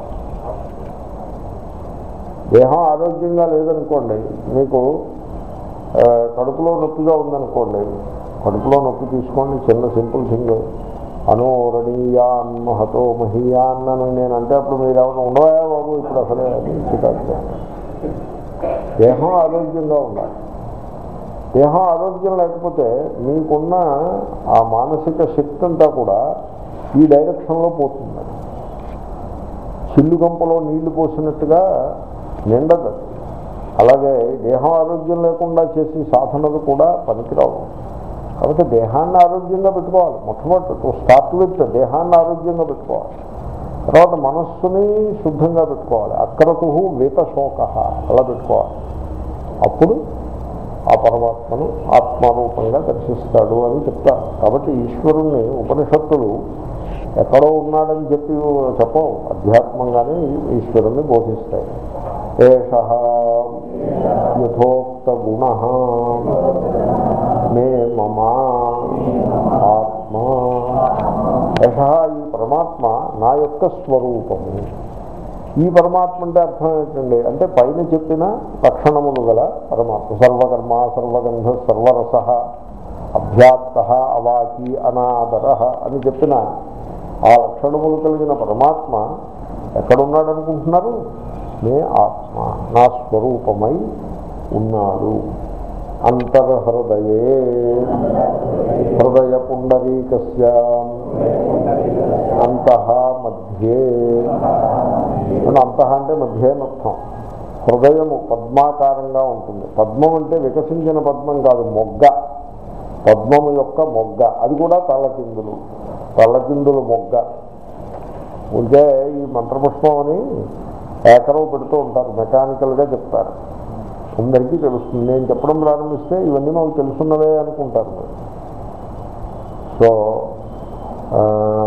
దేహం ఆరోగ్యంగా లేదనుకోండి మీకు ఆ, కడుపులో నొప్పిగా ఉందనుకోండి కడుపులో నొప్పి తీసుకోండి చిన్న సింపుల్ థింగ్ అనోరణీయాన్ మహతో మహీయాన్ అని నేను అంటే అప్పుడు మీరు ఎవరు ఉండవా బాబు ఇప్పుడు అసలే అది చికాకు దేహం ఆరోగ్యంగా ఉండాలి దేహం ఆరోగ్యం లేకపోతే మీకున్న ఆ మానసిక శక్తి అంతా కూడా ఈ డైరెక్షన్లో పోతుంది చిల్లు గంపలో నీళ్లు పోసినట్టుగా నిండదు అలాగే దేహం ఆరోగ్యం లేకుండా చేసే సాధనలు కూడా పనికిరావు కాబట్టి దేహాన్ని ఆరోగ్యంగా పెట్టుకోవాలి మొట్టమొదటి టు స్టార్ట్ విత్ దేహాన్ని ఆరోగ్యంగా పెట్టుకోవాలి తర్వాత మనస్సుని శుద్ధంగా పెట్టుకోవాలి అక్రతు వీత శోక అలా పెట్టుకోవాలి అప్పుడు ఆ పరమాత్మను ఆత్మరూపంగా దర్శిస్తాడు అని చెప్తారు కాబట్టి ఈశ్వరుణ్ణి ఉపనిషత్తులు ఎక్కడో ఉన్నాడని చెప్పి చెప్పవు అధ్యాత్మంగానే ఈశ్వరుణ్ణి బోధిస్తాయి ఏష యథోక్త గుణ మే మమా ఆత్మ యశ ఈ పరమాత్మ నా యొక్క స్వరూపము ఈ పరమాత్మ అంటే అర్థం ఏంటండి అంటే పైన చెప్పిన లక్షణములు గల పరమాత్మ సర్వకర్మ సర్వగంధ సర్వరస అభ్యాప్త అవాకి అనాదర అని చెప్పిన ఆ లక్షణములు కలిగిన పరమాత్మ ఎక్కడున్నాడనుకుంటున్నారు నే ఆత్మ నా స్వరూపమై ఉన్నాడు అంతర్హృదయే హృదయ పుండరీకస్య అంతః మధ్యే అని అంతః అంటే మధ్యే అర్థం హృదయము పద్మాకారంగా ఉంటుంది పద్మం అంటే వికసించిన పద్మం కాదు మొగ్గ పద్మము యొక్క మొగ్గ అది కూడా తల్లకిందులు తల్లకిందులు మొగ్గ ఉంటే ఈ మంత్రపుష్పం అని ఏకరవు పెడుతూ ఉంటారు మెకానికల్గా చెప్తారు అందరికీ తెలుస్తుంది నేను చెప్పడం ప్రారంభిస్తే ఇవన్నీ మాకు తెలుసున్నవే అనుకుంటారు మీరు. సో ఆ,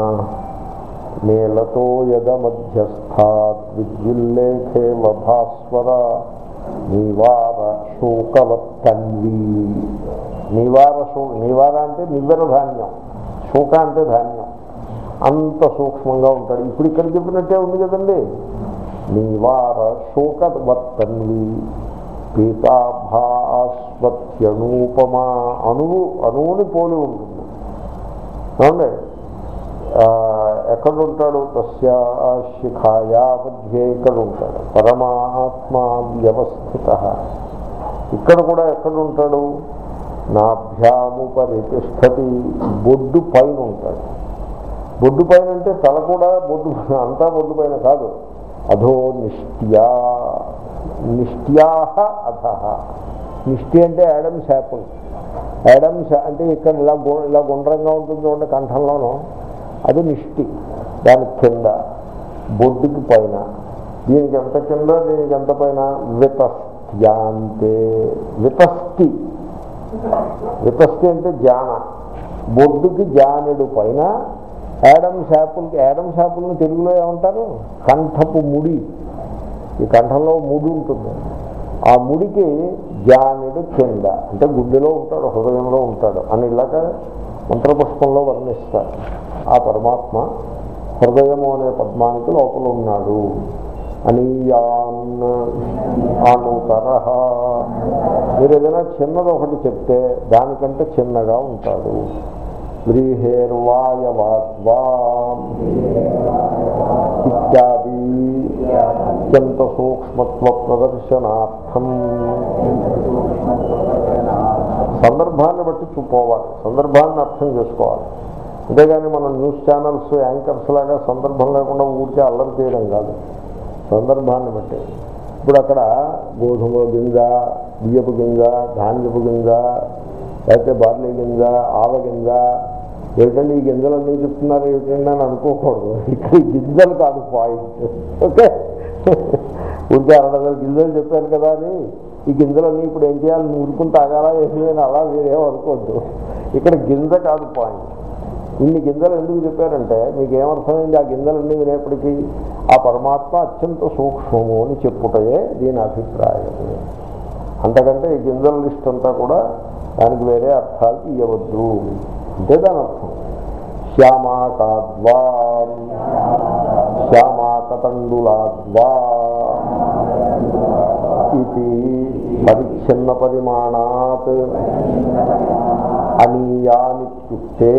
నీలతో యద మధ్యస్థాత్ విద్యుల్లేఖే భాస్వర నివార శోకవత్తన్వి నివార శో నివార అంటే నివ్వెర ధాన్యం శోక అంటే ధాన్యం అంత సూక్ష్మంగా ఉంటాడు ఇప్పుడు ఇక్కడ చెప్పినట్టే ఉంది కదండి నివార శోకవత్తన్వి పీతాభాస్వత్యనూపమా అణువు అణువుని పోలి ఉంటుంది ఏమండి ఆ, ఎక్కడ ఉంటాడు తస్య శిఖాయా మధ్య ఇక్కడ ఉంటాడు పరమాత్మ వ్యవస్థిత ఇక్కడ కూడా ఎక్కడ ఉంటాడు నాభ్యాము పరితిష్టతి బొడ్డు పైన ఉంటాడు బొడ్డు పైన అంటే తల కూడా బొడ్డు అంతా బొడ్డు పైన కాదు అధో నిష్ట్యా నిష్ట్యాహ అధ నిష్టి అంటే యాడమ్స్ యాపిల్ యాడమ్స్ అంటే ఇక్కడ ఇలా గు- ఇలా గుండ్రంగా ఉంటుంది చూడండి కంఠంలోనూ అది నిష్టి దాని కింద బొడ్డుకి పైన దీనికి ఎంత కింద దీనికి ఎంత పైన వితస్త్యాంతే వితస్తి వితస్తి అంటే జాన బొడ్డుకి జానెడు పైన యాడమ్ శాపుల్కి యాడమ్ శాపుల్ని తెలుగులో ఏమంటారు కంఠపు ముడి ఈ కంఠంలో ముడి ఉంటుంది ఆ ముడికి జానెడు కింద అంటే గుండెలో ఉంటాడు హృదయంలో ఉంటాడు అని ఇలాగ మంత్రపుష్పంలో వర్ణిస్తారు ఆ పరమాత్మ హృదయము అనే పద్మానికి లోపల ఉన్నాడు అనీయాన్ అనుతర మీరు ఏదైనా చిన్నది ఒకటి చెప్తే దానికంటే చిన్నగా ఉంటాడు వ్రీహేర్వాయవాద్వా ఇత్యాది అత్యంత సూక్ష్మత్వ ప్రదర్శనార్థం సందర్భాన్ని బట్టి చూపోవాలి సందర్భాన్ని అర్థం చేసుకోవాలి అంతేగాని మనం న్యూస్ ఛానల్స్ యాంకర్స్ లాగా సందర్భం లేకుండా ఊరికే అల్లరి చేయడం కాదు సందర్భాన్ని బట్టి ఇప్పుడు అక్కడ గోధుమ గింజ బియ్యపు గింజ ధాన్యపు గింజ లేకపోతే బార్లీ గింజ ఆవ గింజ ఏమిటండి ఈ గింజలన్నీ చెప్తున్నారు ఏమిటండి అని అనుకోకూడదు ఇక్కడ ఈ గింజలు కాదు పాయింట్ ఓకే ఊరికే అరడదల గింజలు చెప్పాను కదా అని ఈ గింజలన్నీ ఇప్పుడు ఏం చేయాలి నూరుకుని తాగాలా ఏమి అని అలా వేరేం అనుకోవద్దు ఇక్కడ గింజ కాదు పాయింట్ ఇన్ని గింజలు ఎందుకు చెప్పారంటే మీకు ఏమర్థమైంది ఆ గింజలన్నీ వినేప్పటికీ ఆ పరమాత్మ అత్యంత సూక్ష్మము అని చెప్పుటయే దీని అభిప్రాయం అంతకంటే ఈ గింజల లిస్ట్ అంతా కూడా దానికి వేరే అర్థాలు ఇవ్వవద్దు అంతే దాని అర్థం శ్యామాకాద్వా శ్యామాకతండులాద్వా ఇది పరిచ్ఛిన్న పరిమాణాత్ అనీయానిత్యుక్తే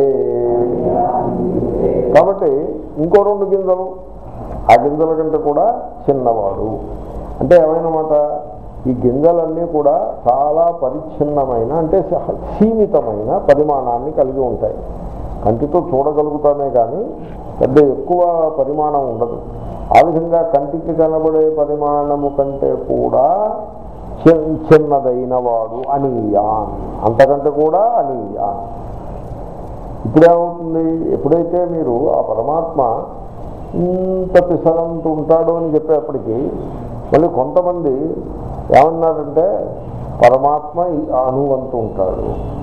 కాబట్టి ఇంకో రెండు గింజలు ఆ గింజల కంటే కూడా చిన్నవాడు అంటే ఏమైనమాట ఈ గింజలన్నీ కూడా చాలా పరిచ్ఛిన్నమైన అంటే సహ- సీమితమైన పరిమాణాన్ని కలిగి ఉంటాయి కంటితో చూడగలుగుతామే కానీ పెద్ద ఎక్కువ పరిమాణం ఉండదు ఆ విధంగా కంటికి కనబడే పరిమాణము కంటే కూడా చి- చిన్నదైన వాడు అనీయాన్ అంతకంటే కూడా అనీయాన్ ఇప్పుడేమవుతుంది ఎప్పుడైతే మీరు ఆ పరమాత్మ ఇంత పిసరంత ఉంటాడు అని చెప్పేప్పటికీ మళ్ళీ కొంతమంది ఏమన్నారంటే పరమాత్మ ఈ అణువంతు ఉంటాడు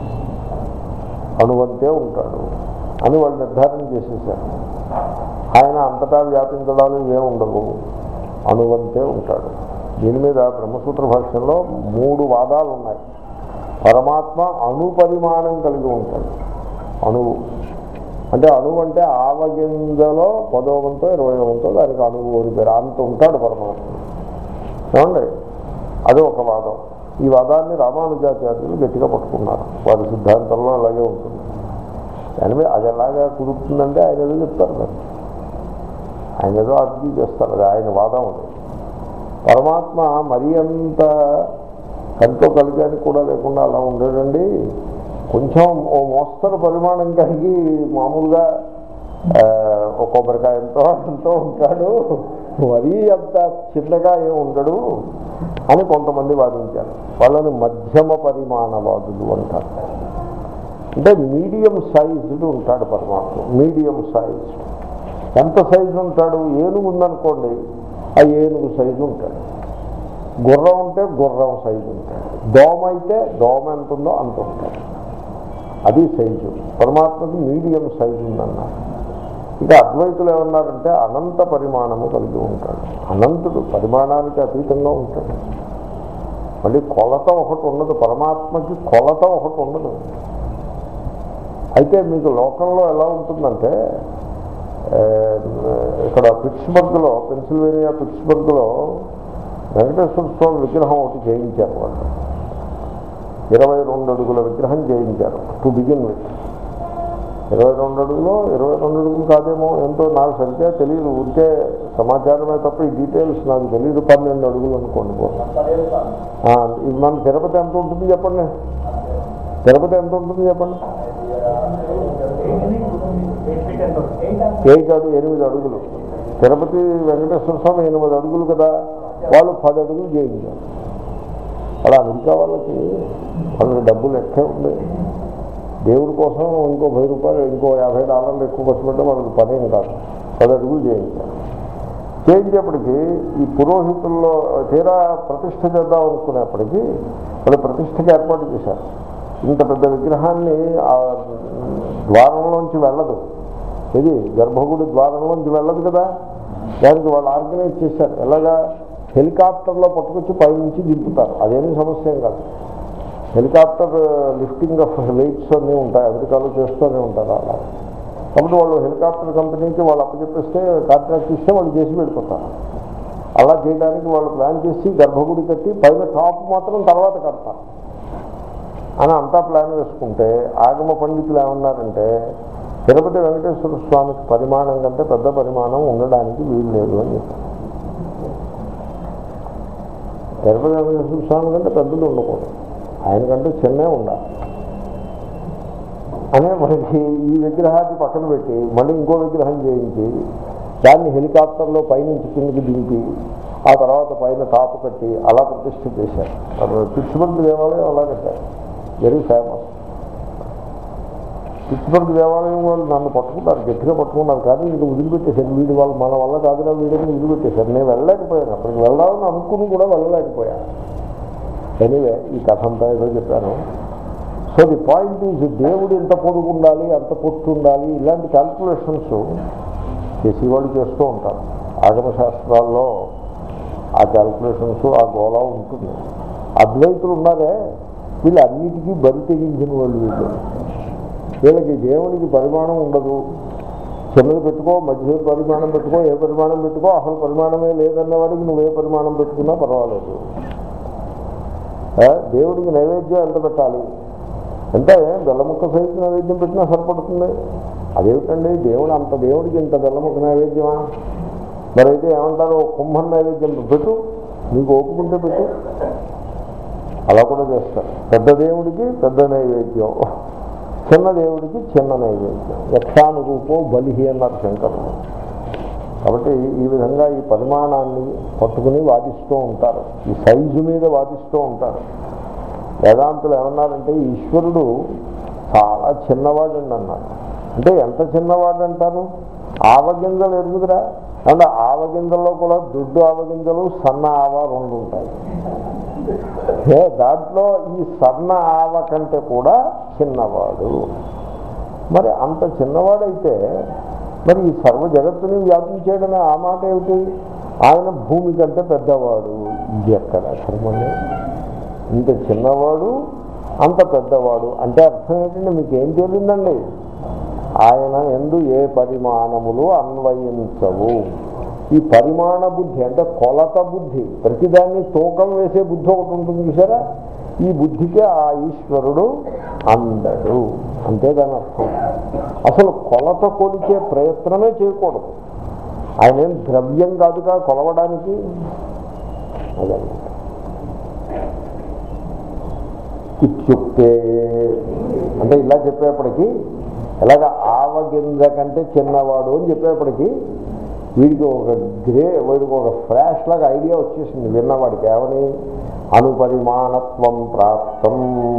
అణువంతే ఉంటాడు అని వాళ్ళు నిర్ధారణ చేసేసారు ఆయన అంతటా వ్యాపించడాలు ఇవేమి ఉండవు అణువంతే ఉంటాడు దీని మీద బ్రహ్మసూత్ర భాష్యంలో మూడు వాదాలు ఉన్నాయి పరమాత్మ అణు పరిమాణం కలిగి ఉంటాడు అణువు అంటే అణువు అంటే ఆవగింజలో పదో వంతో ఇరవై వంతో దానికి అణువు ఊరి పేరు అంత ఉంటాడు పరమాత్మ ఏమండి అది ఒక వాదం ఈ వాదాన్ని రామానుజాచార్యులు గట్టిగా పట్టుకున్నారు వారి సిద్ధాంతంలో అలాగే ఉంటుంది దాని మీద అది ఎలాగా కుదురుతుందంటే ఆయన ఏదో చెప్తారు మరి ఆయన ఏదో అర్థం చేస్తారు అది ఆయన వాదం అది పరమాత్మ మరీ అంత కంట్లో కలిగానికి కూడా లేకుండా అలా ఉండడండి కొంచెం ఓ మోస్తరు పరిమాణం కలిగి మామూలుగా ఆ, ఒక కొబ్బరికాయ ఎంతో ఎంతో ఉంటాడు మరీ అంత చిన్నగా ఏమి ఉండడు అని కొంతమంది వాదించారు వాళ్ళని మధ్యమ పరిమాణవాదులు అంటారు అంటే మీడియం సైజుడు ఉంటాడు పరమాత్మ మీడియం సైజుడ్ ఎంత సైజు ఉంటాడు ఏనుగు ఉందనుకోండి ఆ ఏనుగు సైజు ఉంటాడు గుర్రం ఉంటే గుర్రం సైజు ఉంటాడు దోమ అయితే దోమ ఎంత ఉందో అంత ఉంటాడు అది సైజు పరమాత్మకి మీడియం సైజు ఉందన్నారు ఇక అద్వైతులు ఏమన్నారంటే అనంత పరిమాణము కలిగి ఉంటాడు అనంతుడు పరిమాణానికి అతీతంగా ఉంటాడు మళ్ళీ కొలత ఒకటి ఉండదు పరమాత్మకి కొలత ఒకటి ఉండదు అయితే మీకు లోకంలో ఎలా ఉంటుందంటే ఆ, ఇక్కడ పిట్స్బర్గ్లో పెన్సిల్వేనియా పిట్స్బర్గ్లో వెంకటేశ్వర స్వామి విగ్రహం ఒకటి చేయించారు వాళ్ళు ఇరవై రెండు అడుగుల విగ్రహం చేయించారు టు బిగిన్ విత్ ఇరవై రెండు అడుగులో ఇరవై రెండు అడుగులు కాదేమో ఎంతో నాకు సంఖ్య తెలియదు ఊరికే సమాచారమే తప్ప ఈ డీటెయిల్స్ నాకు తెలియదు పన్నెండు అడుగులు అనుకోండి పోనీ. ఆ, ఇది మన తిరుపతి ఎంత ఉంటుంది చెప్పండి తిరుపతి ఎంత ఉంటుంది చెప్పండి ఎయిట్ అడుగు ఎనిమిది అడుగులు తిరుపతి వెంకటేశ్వర స్వామి ఎనిమిది అడుగులు కదా వాళ్ళు పది అడుగులు చేయించారు అలా అమెరికా వాళ్ళకి వాళ్ళకి డబ్బులు ఎక్కే ఉంది దేవుడి కోసం ఇంకో పది రూపాయలు ఇంకో యాభై డాలర్లు ఎక్కువ ఖర్చు పెట్టే వాళ్ళకి పనేం కాదు పది అడుగులు చేయించారు చేయించేప్పటికీ ఈ పురోహితుల్లో తీరా ప్రతిష్ఠ చేద్దాం అనుకునేప్పటికీ వాళ్ళు ప్రతిష్టకి ఏర్పాటు చేశారు ఇంత పెద్ద విగ్రహాన్ని ఆ ద్వారంలోంచి వెళ్ళదు ఇది గర్భగుడి ద్వారంలోంచి వెళ్ళదు కదా దానికి వాళ్ళు ఆర్గనైజ్ చేశారు ఎలాగా హెలికాప్టర్లో పట్టుకొచ్చి పైనుంచి దింపుతారు అదేమీ సమస్య ఏం కాదు హెలికాప్టర్ లిఫ్టింగ్ ఆఫ్ వెయిట్స్ అన్నీ ఉంటాయి అమెరికాలో చేస్తూనే ఉంటారు అలా కాబట్టి వాళ్ళు హెలికాప్టర్ కంపెనీకి వాళ్ళు అప్పచెప్పేస్తే కాంట్రాక్ట్ ఇస్తే వాళ్ళు చేసి వెళ్ళిపోతారు అలా చేయడానికి వాళ్ళు ప్లాన్ చేసి గర్భగుడి కట్టి పైన టాప్ మాత్రం తర్వాత కడతారు అని అంతా ప్లాన్ వేసుకుంటే ఆగమ పండితులు ఏమన్నారంటే తిరుపతి వెంకటేశ్వర స్వామికి పరిమాణం కంటే పెద్ద పరిమాణం ఉండడానికి వీలు లేదు అని చెప్పారు తిరుపతి వెంకటేశ్వర స్వామి కంటే పెద్దది ఉండకూడదు ఆయన కంటే చిన్నే ఉండాలి అనే మనకి ఈ విగ్రహాన్ని పక్కన పెట్టి మళ్ళీ ఇంకో విగ్రహం చేయించి దాన్ని హెలికాప్టర్లో పైనుంచి కిందకి దింపి ఆ తర్వాత పైన టాప్ కట్టి అలా ప్రతిష్ఠ చేశారు అది పిట్స్బర్గ్ దేవాలయం అలా కట్టారు వెరీ ఫేమస్ పిట్స్బర్గ్ దేవాలయం వాళ్ళు నన్ను పట్టుకున్నారు గట్టిగా పట్టుకున్నారు కానీ ఇది వదిలిపెట్టేశారు వీడి వాళ్ళు మన వల్ల కాదురా వీడిని వదిలిపెట్టేశారు నేను వెళ్ళలేకపోయాను అక్కడికి వెళ్దామని అనుకుని కూడా వెళ్ళలేకపోయాను ఎనీవే ఈ కథ అంతా ఏదో చెప్పాను సో ది పాయింట్ ఈజ్ దేవుడు ఎంత పొడుగు ఉండాలి అంత పొట్టు ఉండాలి ఇలాంటి క్యాల్కులేషన్స్ చేసేవాళ్ళు చేస్తూ ఉంటారు ఆగమ శాస్త్రాల్లో ఆ క్యాల్కులేషన్స్ ఆ గోళ ఉంటుంది అద్వైతులు ఉన్నారే వీళ్ళు అన్నిటికీ బరి తెగించిన వాళ్ళు వీళ్ళు వీళ్ళకి దేవునికి పరిమాణం ఉండదు చిన్నది పెట్టుకో మధ్య పరిమాణం పెట్టుకో ఏ పరిమాణం పెట్టుకో అసలు పరిమాణమే లేదన్న వాడికి నువ్వు ఏ పరిమాణం పెట్టుకున్నా పర్వాలేదు ఏ, దేవుడికి నైవేద్యం ఎంత పెట్టాలి అంటే బెల్లముక్క సైజు నైవేద్యం పెట్టినా సరిపడుతుంది అదేమిటండి దేవుడు అంత దేవుడికి ఇంత బెల్లముక్క నైవేద్యమా మరైతే ఏమంటారు కుంభం నైవేద్యం పెట్టు నీకు ఓపుకుంటే పెట్టు అలా కూడా చేస్తారు పెద్ద దేవుడికి పెద్ద నైవేద్యం చిన్న దేవుడికి చిన్న నైవేద్యం యక్షానురూపో బలిహి అన్నారు శంకరులు కాబట్టి ఈ విధంగా ఈ పరిమాణాన్ని పట్టుకుని వాదిస్తూ ఉంటారు ఈ సైజు మీద వాదిస్తూ ఉంటారు వేదాంతులు ఏమన్నారంటే ఈశ్వరుడు చాలా చిన్నవాడండి అన్నారు అంటే ఎంత చిన్నవాడు అంటారు ఆవగింజలు ఎరుగుదురా అంటే ఆవగింజల్లో కూడా దొడ్డు ఆవగింజలు సన్న ఆవ రెండు ఉంటాయి ఏ, దాంట్లో ఈ సన్న ఆవ కంటే కూడా చిన్నవాడు మరి అంత చిన్నవాడైతే మరి ఈ సర్వ జగత్తుని వ్యాపించాడని ఆ మాట ఏమిటి ఆయన భూమి కంటే పెద్దవాడు ఇది ఎక్కడ కర్మండి ఇంత చిన్నవాడు అంత పెద్దవాడు అంటే అర్థం ఏంటంటే మీకు ఏం తెలియదండి ఆయన ఎందు ఏ పరిమాణములు అన్వయించవు ఈ పరిమాణ బుద్ధి అంటే కొలత బుద్ధి ప్రతిదాన్ని తూకం వేసే బుద్ధి ఒకటి ఉంటుంది చూసారా ఈ బుద్ధికి ఆ ఈశ్వరుడు అందడు అంతే దాని అర్థం అసలు కొలత కొలిచే ప్రయత్నమే చేయకూడదు ఆయన ఏం ద్రవ్యం కాదుగా కొలవడానికి అదే ఇత్యుక్తే అంటే ఇలా చెప్పేప్పటికీ ఎలాగ ఆవగింజ కంటే చిన్నవాడు అని చెప్పేప్పటికీ వీడికి ఒక గ్రే వీడికి ఒక ఫ్లాష్ లాగా ఐడియా వచ్చేసింది విన్నవాడికి ఏమని అనుపరిమాణత్వం ప్రాప్తం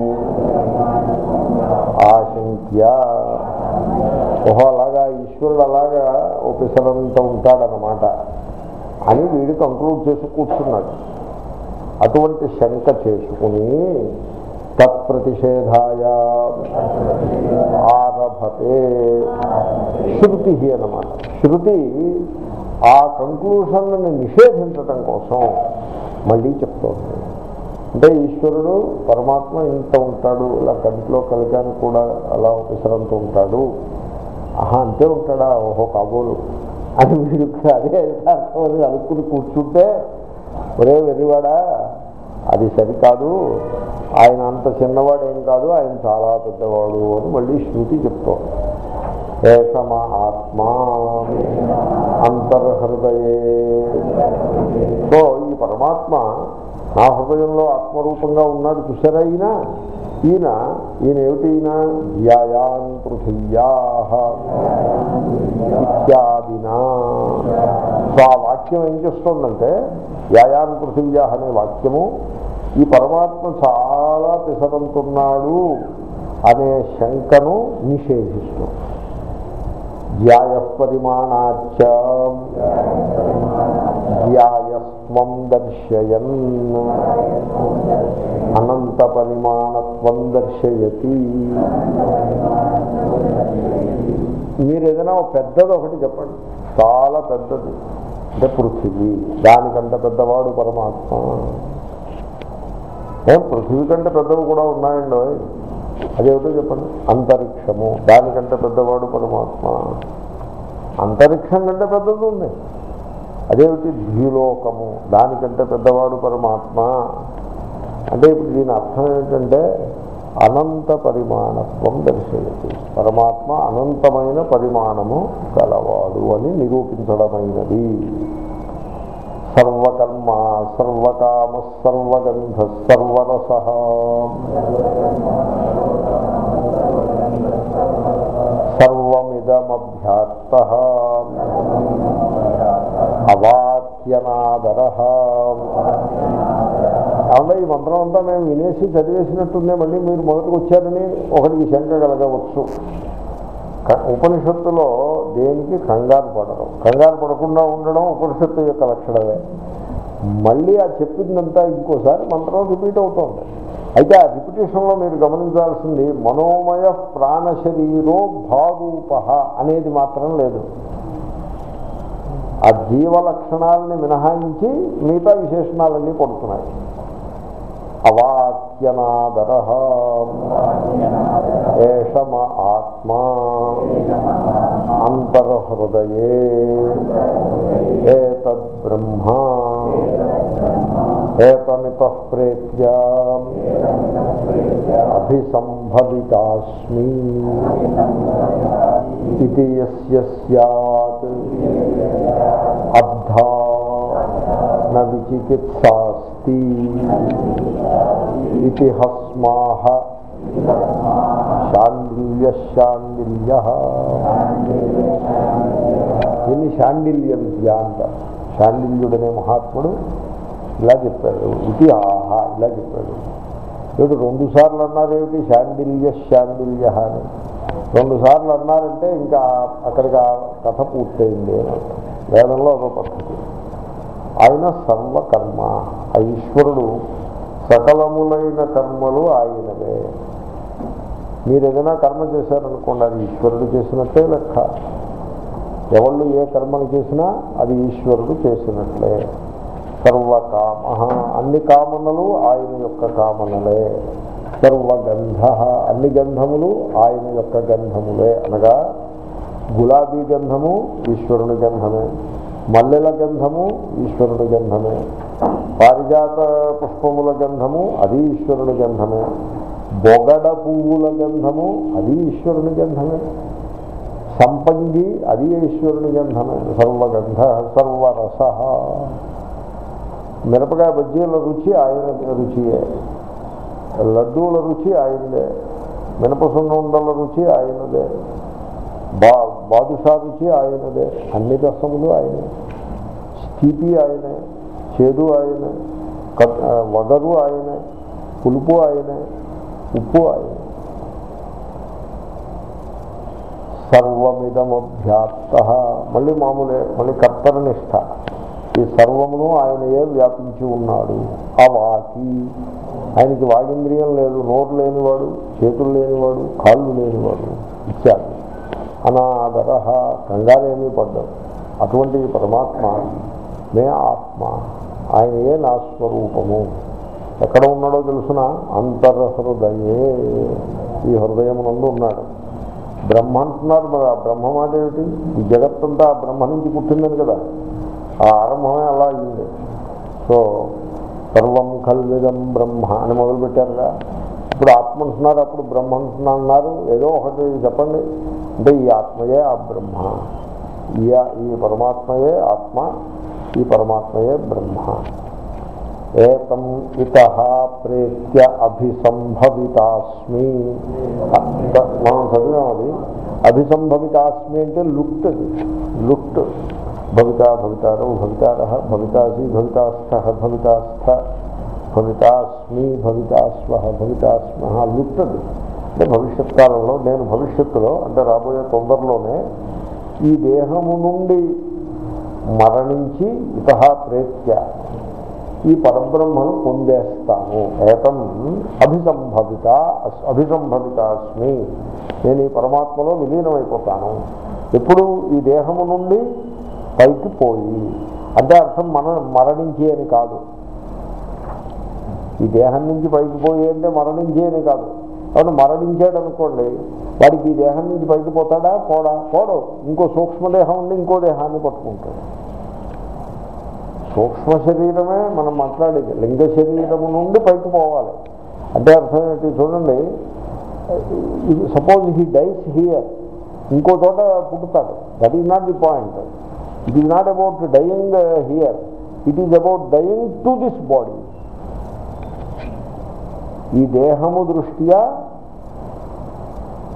ఆశంక్య ఓహో అలాగా ఈశ్వరుడు అలాగా ఒప్పిసరంత ఉంటాడనమాట అని వీడు కంక్లూడ్ చేసి కూర్చున్నాడు అటువంటి శంక చేసుకుని తత్ప్రతిషేధాయ ఆరభతే శృతి అన్నమాట శృతి ఆ కంక్లూషన్ని నిషేధించటం కోసం మళ్ళీ చెప్తోంది అంటే ఈశ్వరుడు పరమాత్మ ఇంత ఉంటాడు ఇలా కంటిలో కలికానికి కూడా అలా విసరంతూ ఉంటాడు ఆహా అంతే ఉంటాడా ఓహో కాబోలు అని మీరు అదే అర్థం అని అనుకుని కూర్చుంటే ఒరే వెర్రివాడా అది సరికాదు ఆయన అంత చిన్నవాడు ఏం కాదు ఆయన చాలా పెద్దవాడు అని మళ్ళీ శృతి చెప్తోంది ఏషమ ఆత్మా అంతర్హృదయే సో ఈ పరమాత్మ నా హృదయంలో ఆత్మరూపంగా ఉన్నాడు చూసారా ఈయన ఈయన ఈయన ఏమిటి ఈయన ధ్యాయాన్ పృథివ్యా ఇత్యాదినా సో ఆ వాక్యం ఏం చేస్తుందంటే ధ్యాయాన్ పృథివ్యా అనే వాక్యము ఈ పరమాత్మ చాలా పిసరంతున్నాడు అనే శంకను నిషేధిస్తుంది ధ్యాయ పరిమాణాచ ధ్యాయస్వం దర్శయన్ అనంత పరిమాణత్వం దర్శయతి మీరు ఏదైనా ఒక పెద్దది ఒకటి చెప్పండి చాలా పెద్దది అంటే పృథివీ దానికంటే పెద్దవాడు పరమాత్మ ఏం పృథివీ కంటే పెద్దవి కూడా ఉన్నాయండి అదేమిటో చెప్పండి అంతరిక్షము దానికంటే పెద్దవాడు పరమాత్మ అంతరిక్షం కంటే పెద్దది ఉంది అదేమిటి ద్విలోకము దానికంటే పెద్దవాడు పరమాత్మ అంటే ఇప్పుడు దీని అర్థం ఏంటంటే అనంత పరిమాణత్వం దర్శయతి పరమాత్మ అనంతమైన పరిమాణము గలవాడు అని నిరూపించడమైనది సర్వకర్మ సర్వకామ సర్వగంధ సర్వరస సర్వమిదమభ్యాత్త అవాక్యనాదర కాబట్టి ఈ మంత్రం అంతా మేము వినేసి చదివేసినట్టుందే మళ్ళీ మీరు మొదటికి వచ్చారని ఒకటికి శంక కలగవచ్చు క- ఉపనిషత్తులో దేనికి కంగారు పడడం కంగారు పడకుండా ఉండడం ఉపనిషత్తు యొక్క లక్షణమే మళ్ళీ ఆ చెప్పిందంతా ఇంకోసారి మంత్రం రిపీట్ అవుతుంది అయితే ఆ రిపిటేషన్లో మీరు గమనించాల్సింది మనోమయ ప్రాణ శరీరో భారూప అనేది మాత్రం లేదు ఆ జీవ లక్షణాలని మినహాయించి మిగతా విశేషణాలన్నీ పడుతున్నాయి అవాక్యనాదర ఏషమ ఆత్మా అంతర్హృదయే ఏతద్ బ్రహ్మ ఏతమిత ప్రేత్య అభిసంభవితాస్మి ఇది యస్య స్యాత్ అబ్ధా న విచికిత్సాస్తి ఇది హస్మాహ శాండిల్య శాండిల్య దీన్ని శాండిల్య విద్య అంటారు శాండిల్యుడనే మహాత్ముడు ఇలా చెప్పాడు ఇది ఆహా ఇలా చెప్పాడు ఏమిటి రెండు సార్లు అన్నారేమిటి శాండిల్య శాండిల్య అని రెండు సార్లు అన్నారంటే ఇంకా అక్కడికి ఆ కథ పూర్తయింది అని అర్థం వేదంలో ఒక పద్ధతి ఆయన సర్వకర్మ ఆ ఈశ్వరుడు సకలములైన కర్మలు ఆయనవే మీరు ఏదైనా కర్మ చేశారనుకోండి అది ఈశ్వరుడు చేసినట్లే లెక్క ఎవళ్ళు ఏ కర్మను చేసినా అది ఈశ్వరుడు చేసినట్లే సర్వకామ అన్ని కామనలు ఆయన యొక్క కామనలే సర్వగంధ అన్ని గంధములు ఆయన యొక్క గంధములే అనగా గులాబీ గంధము ఈశ్వరుని గంధమే మల్లెల గంధము ఈశ్వరుని గంధమే పారిజాత పుష్పముల గంధము అది ఈశ్వరుని గంధమే బొగడ పువ్వుల గంధము అది ఈశ్వరుని గంధమే సంపంగి అది ఈశ్వరుని గంధమే సర్వగంధ సర్వరస మిరపకాయ బజ్జీల రుచి ఆయన రుచియే లడ్డూల రుచి ఆయనదే మినపసున్నుండల రుచి ఆయనదే బా బాదుషా రుచి ఆయనదే అన్ని రసములు ఆయనే స్థితి ఆయనే చేదు ఆయనే కట్- ఆ, వగరు ఆయనే పులుపు ఆయనే ఉప్పు ఆయనే సర్వమిదమభ్యాప్త మళ్ళీ మామూలే మళ్ళీ కర్తరనిష్ట ఈ సర్వమును ఆయనయే వ్యాపించి ఉన్నాడు ఆ వాకి ఆయనకి వాగింద్రియం లేదు నోరు లేనివాడు చేతులు లేనివాడు కాళ్ళు లేనివాడు ఇచ్చాడు అనాదర కంగారేమీ పడ్డాడు అటువంటి పరమాత్మ మే ఆత్మ ఆయనయే నా స్వరూపము ఎక్కడ ఉన్నాడో తెలుసిన అంతర్హృదయే ఈ హృదయమునందు ఉన్నాడు బ్రహ్మ అంటున్నారు మరి ఆ బ్రహ్మ మాట ఏమిటి ఈ జగత్తంతా ఆ బ్రహ్మ నుంచి పుట్టిందని కదా ఆ ఆరంభమే అలా అయింది సో సర్వం కల్విదం బ్రహ్మ అని మొదలుపెట్టారుగా ఇప్పుడు ఆత్మ అంటున్నారు అప్పుడు బ్రహ్మ అంటున్నా అన్నారు ఏదో ఒకటి చెప్పండి అంటే ఈ ఆత్మయే ఆ బ్రహ్మ ఈ ఈ పరమాత్మయే ఆత్మ ఈ పరమాత్మయే బ్రహ్మ ఏతం ఇత ప్రేత్య అభిసంభవితాస్మి అంత- మనం చదివాం అది అభిసంభవితాస్మి అంటే లుక్ట్ అది లుక్ట్ భవిత భవితారో భవితార భవితాసి భవితాస్థ భవితాస్థ భవితాస్మి భవితాస్వ భవితాస్మ లుక్ట్ అది అంటే భవిష్యత్ కాలంలో నేను భవిష్యత్తులో అంటే రాబోయే తొందరలోనే ఈ దేహము నుండి మరణించి ఇత ప్రేత్య ఈ పరబ్రహ్మను పొందేస్తాను ఏతం అభిసంభవిత అస్- అభిసంభవిత అస్మి నేను ఈ పరమాత్మలో విలీనమైపోతాను ఎప్పుడు ఈ దేహము నుండి పైకి పోయి అంటే అర్థం మన మరణించి అని కాదు ఈ దేహం నుంచి పైకి పోయి అంటే మరణించి అని కాదు కాబట్టి మరణించాడు అనుకోండి వాడికి ఈ దేహం నుంచి పైకి పోతాడా పోడా పోడు ఇంకో సూక్ష్మదేహం ఉండి ఇంకో దేహాన్ని పట్టుకుంటాడు సూక్ష్మ శరీరమే మనం మాట్లాడేది లింగ శరీరము నుండి పైకి పోవాలి అంటే అర్థం ఏంటి చూడండి సపోజ్ హీ డైస్ హియర్ ఇంకో చోట పుట్టుతాడు that is not the point it is not about dying here it is about dying to this body ఈ దేహము దృష్ట్యా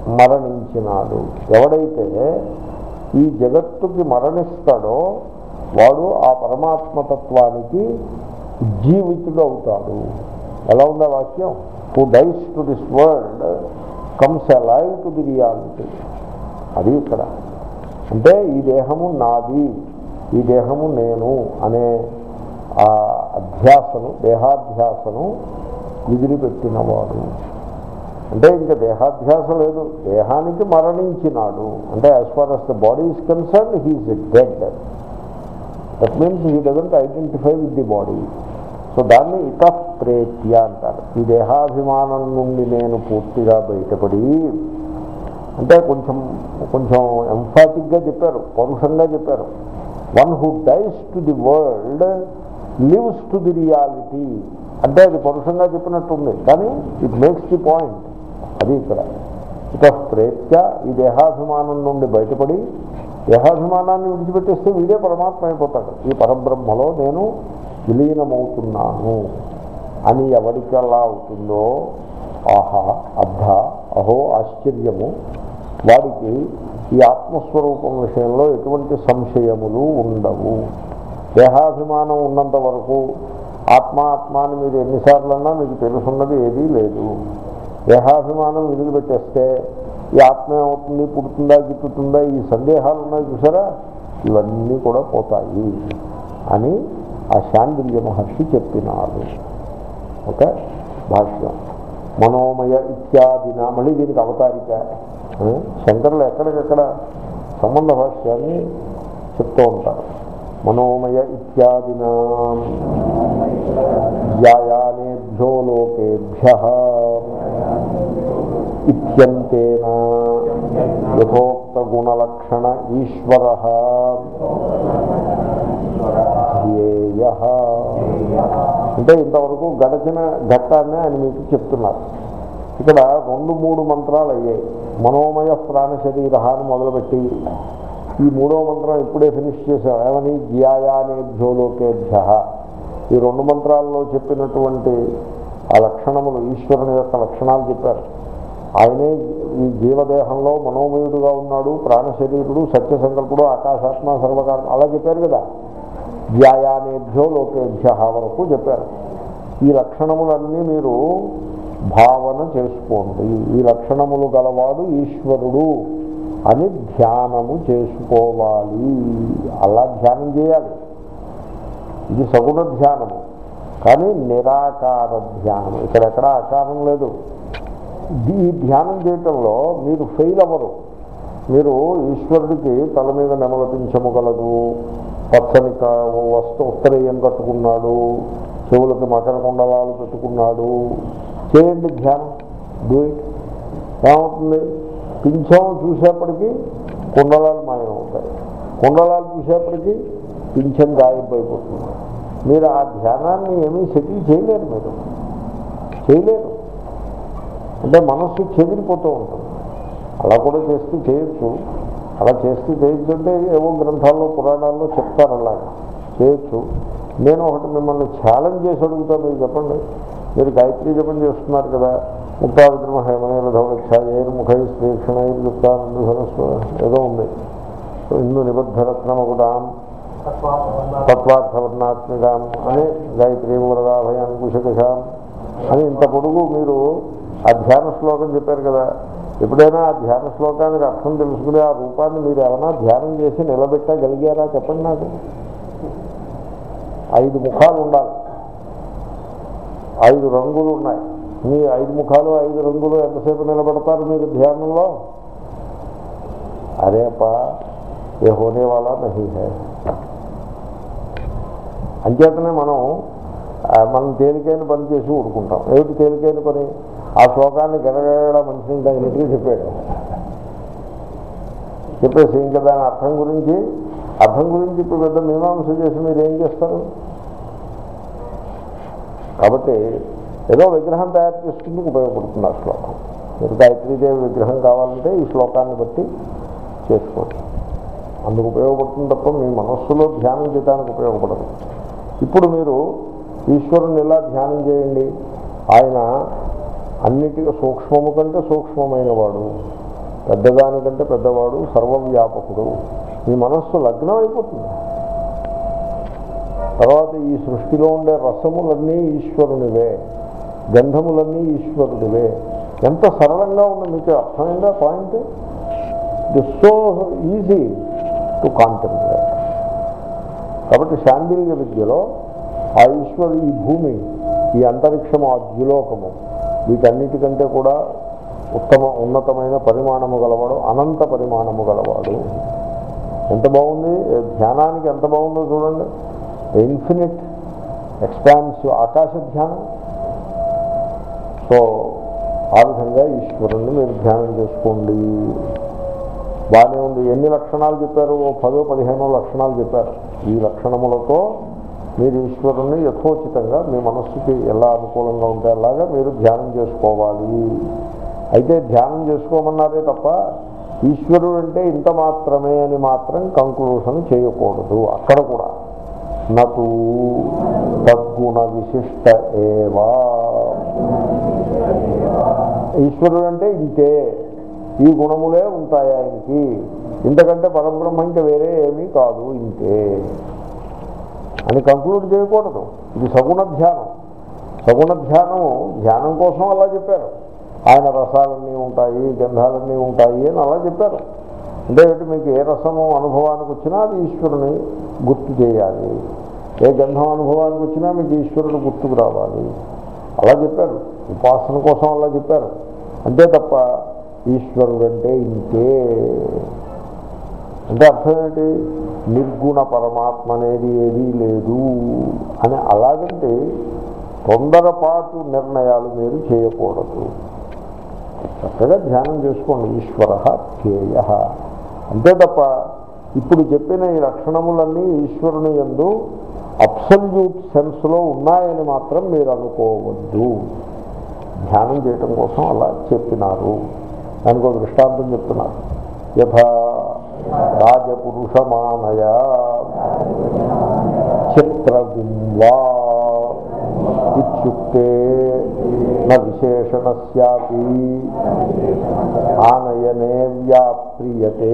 మరణించినాడు ఎవడైతే ఈ జగత్తుకి మరణిస్తాడో వాడు ఆ పరమాత్మతత్వానికి జీవితుడు అవుతాడు ఎలా ఉందా వాక్యం who dies to this world comes alive to the reality అది ఇక్కడ అంటే ఈ దేహము నాది ఈ దేహము నేను అనే ఆ అధ్యాసను దేహాధ్యాసను విదిలిపెట్టినవాడు అంటే ఇంకా దేహాధ్యాస లేదు దేహానికి మరణించినాడు అంటే as far as the body is concern he is dead that means he doesn't identify with the body so దాన్ని ఇతః ప్రేత్య అంటారు ఈ దేహాభిమానం నుండి నేను పూర్తిగా బయటపడి అంటే కొంచెం కొంచెం ఎంఫాటిక్గా చెప్పారు పరుషంగా చెప్పారు one who dies to the world lives to the reality అంటే అది పరుషంగా చెప్పినట్టుంది కానీ ఇట్ మేక్స్ ది పాయింట్ అది ఇక్కడ ఇక ప్రేత్య ఈ దేహాభిమానం నుండి బయటపడి దేహాభిమానాన్ని విడిచిపెట్టేస్తే వీడే పరమాత్మ అయిపోతాడు ఈ పరబ్రహ్మలో నేను విలీనమవుతున్నాను అని ఎవరికి అలా అవుతుందో ఆహా అద్ధ అహో ఆశ్చర్యము వాడికి ఈ ఆత్మస్వరూపం విషయంలో ఎటువంటి సంశయములు ఉండవు దేహాభిమానం ఉన్నంత వరకు ఆత్మ ఆత్మ అని మీరు ఎన్నిసార్లన్నా మీకు తెలుసున్నది ఏదీ లేదు దేహాభిమానం విదిలిపెట్టేస్తే ఈ ఆత్మ ఏమవుతుంది పుడుతుందా గిట్టుతుందా ఈ సందేహాలు ఉన్నాయి చూసారా ఇవన్నీ కూడా పోతాయి అని ఆ శాండిల్య మహర్షి చెప్పినారు ఓకే భాష్యం మనోమయ ఇత్యాదిన మళ్ళీ దీనికి అవతారిక ఆ, శంకరులు ఎక్కడికెక్కడ సంబంధ భాష్యాన్ని చెప్తూ ఉంటారు మనోమయ ఇత్యాదిన వ్యాయానేభ్యో లోకేభ్య ఇత్యంతేన యథోక్త గుణలక్షణ ఈశ్వర ధ్యేయ అంటే ఇంతవరకు గడచిన ఘట్టాన్ని ఆయన మీకు చెప్తున్నారు ఇక్కడ రెండు మూడు మంత్రాలు అయ్యాయి మనోమయ ప్రాణ శరీర అని మొదలుపెట్టి ఈ మూడో మంత్రం ఇప్పుడే ఫినిష్ చేశాం ఏమని జ్యాయానేభ్యోలోకేభ్య ఈ రెండు మంత్రాల్లో చెప్పినటువంటి ఆ లక్షణములు ఈశ్వరుని యొక్క లక్షణాలు చెప్పారు ఆయనే ఈ జీవదేహంలో మనోమయుడుగా ఉన్నాడు ప్రాణశరీరుడు సత్యసంకల్పుడు ఆకాశాత్మ సర్వకారం అలా చెప్పారు కదా ధ్యాయానేభ్యో లోకేభ్య వరకు చెప్పారు ఈ లక్షణములన్నీ మీరు భావన చేసుకోండి ఈ లక్షణములు గలవాడు ఈశ్వరుడు అని ధ్యానము చేసుకోవాలి అలా ధ్యానం చేయాలి ఇది సగుణ ధ్యానము కానీ నిరాకార ధ్యానం ఇక్కడెక్కడ ఆకారం లేదు ఈ ధ్యానం చేయటంలో మీరు ఫెయిల్ అవ్వరు మీరు ఈశ్వరుడికి తల మీద నెమలపించము గలదు పచ్చని క- వస్తు ఉత్తరేయం కట్టుకున్నాడు చెవులకు మకర కుండలాలు పెట్టుకున్నాడు చేయండి ధ్యానం డూ ఇట్ ఏమవుతుంది పింఛం చూసేప్పటికీ కుండలాలు మాయమవుతాయి కుండలాలు చూసేప్పటికీ పింఛం గాయమైపోతుంది మీరు ఆ ధ్యానాన్ని ఏమీ సెటిల్ చేయలేరు మీరు చేయలేరు అంటే మనస్సు చెదిరిపోతూ ఉంటుంది అలా కూడా చేస్తూ చేయొచ్చు అలా చేస్తూ చేయొచ్చు అంటే ఏవో గ్రంథాల్లో పురాణాల్లో చెప్తారు అలాగా చేయొచ్చు నేను ఒకటి మిమ్మల్ని ఛాలెంజ్ చేసి అడుగుతా మీరు చెప్పండి మీరు గాయత్రి జపం చేస్తున్నారు కదా ముక్తా విద్రమ హేమనేల ధవళఛాయేరు ముఖై శ్రీక్షణైర్ యుక్తానంద సరస్వ ఏదో ఉంది ఇందు నిబద్ధరత్నమకుటాం తత్వార్థవర్ణాత్మికాం అని గాయత్రి వరదాభయాన్ కుశకషాం అని ఇంత పొడుగు మీరు ఆ ధ్యాన శ్లోకం చెప్పారు కదా ఎప్పుడైనా ఆ ధ్యాన శ్లోకానికి అర్థం తెలుసుకుని ఆ రూపాన్ని మీరు ఏమైనా ధ్యానం చేసి నిలబెట్టగలిగారా చెప్పండి నాకు ఐదు ముఖాలు ఉండాలి ఐదు రంగులు ఉన్నాయి మీ ఐదు ముఖాలు ఐదు రంగులు ఎంతసేపు నిలబడతారు మీరు ధ్యానంలో అరే అప్ప ఏ హోనే వాళ్ళ నహీ హై అంచేతనే మనం ఆ, మనం తేలికైన పని చేసి ఊరుకుంటాం ఏమిటి తేలికైన పని ఆ శ్లోకాన్ని గడగడ మనిషిని తగినట్టుగా చెప్పాడు చెప్పేసి ఇంకా దాని అర్థం గురించి అర్థం గురించి ఇప్పుడు పెద్ద మీమాంస చేసి మీరు ఏం చేస్తారు కాబట్టి ఏదో విగ్రహం తయారు చేసుకుందుకు ఉపయోగపడుతుంది ఆ శ్లోకం మీరు గాయత్రీదేవి విగ్రహం కావాలంటే ఈ శ్లోకాన్ని బట్టి చేసుకోండి అందుకు ఉపయోగపడుతుంది తప్ప మీ మనస్సులో ధ్యానం చేయడానికి ఉపయోగపడదు ఇప్పుడు మీరు ఈశ్వరుని ఎలా ధ్యానం చేయండి ఆయన అన్నిటికీ సూక్ష్మము కంటే సూక్ష్మమైన వాడు పెద్దదానికంటే పెద్దవాడు సర్వవ్యాపకుడు మీ మనస్సు లగ్నం అయిపోతుంది తర్వాత ఈ సృష్టిలో ఉండే రసములన్నీ ఈశ్వరునివే గంధములన్నీ ఈశ్వరుడివే ఎంత సరళంగా ఉంది మీకు అర్థమైందా point it is so easy to contemplate కాబట్టి శాండిల్య విద్యలో ఆ ఈశ్వరు ఈ భూమి ఈ అంతరిక్షము ఆ ద్యులోకము వీటన్నిటికంటే కూడా ఉత్తమ ఉన్నతమైన పరిమాణము గలవాడు అనంత పరిమాణము గలవాడు ఎంత బాగుంది ధ్యానానికి ఎంత బాగుందో చూడండి ఇన్ఫినిట్ ఎక్స్పాన్సివ్ ఆకాశ ధ్యానం సో ఆ విధంగా ఈశ్వరుణ్ణి మీరు ధ్యానం చేసుకోండి బాగానే ఉంది ఎన్ని లక్షణాలు చెప్పారు ఓ పదో పదిహేనో లక్షణాలు చెప్పారు ఈ లక్షణములతో మీరు ఈశ్వరుణ్ణి యథోచితంగా మీ మనస్సుకి ఎలా అనుకూలంగా ఉంటే అలాగా మీరు ధ్యానం చేసుకోవాలి అయితే ధ్యానం చేసుకోమన్నారే తప్ప ఈశ్వరుడు అంటే ఇంత మాత్రమే అని మాత్రం కంక్లూషన్ చేయకూడదు అక్కడ కూడా నటు తద్గుణ విశిష్ట ఏవా ఈశ్వరుడు అంటే ఇంతే ఈ గుణములే ఉంటాయి ఆయనకి ఇంతకంటే పరబ్రహ్మ ఇంకా వేరే ఏమీ కాదు ఇంతే అని కంక్లూడ్ చేయకూడదు ఇది సగుణ ధ్యానం సగుణ ధ్యానము ధ్యానం కోసం అలా చెప్పారు ఆయన రసాలన్నీ ఉంటాయి గంధాలన్నీ ఉంటాయి అని అలా చెప్పారు అంటే ఏంటి మీకు ఏ రసము అనుభవానికి వచ్చినా అది ఈశ్వరుని గుర్తు చేయాలి ఏ గంధం అనుభవానికి వచ్చినా మీకు ఈశ్వరుడు గుర్తుకు రావాలి అలా చెప్పారు ఉపాసన కోసం అలా చెప్పారు అంతే తప్ప ఈశ్వరుడు అంటే ఇంతే అంటే అర్థం ఏంటి నిర్గుణ పరమాత్మ అనేది ఏదీ లేదు అని అలాగంటే తొందరపాటు నిర్ణయాలు మీరు చేయకూడదు చక్కగా ధ్యానం చేసుకోండి ఈశ్వర ధ్యేయ అంతే తప్ప ఇప్పుడు చెప్పిన ఈ లక్షణములన్నీ ఈశ్వరుని ఎందు అబ్సల్యూట్ సెన్స్లో ఉన్నాయని మాత్రం మీరు అనుకోవద్దు ధ్యానం చేయటం కోసం అలా చెప్పినారు దానికి ఒక దృష్టాంతం చెప్తున్నారు యథా రాజపురుషమానయ చిత్రగుంవా ఇత్యుక్తే న విశేషణస్యాపి ఆనయనే వ్యాప్రియతే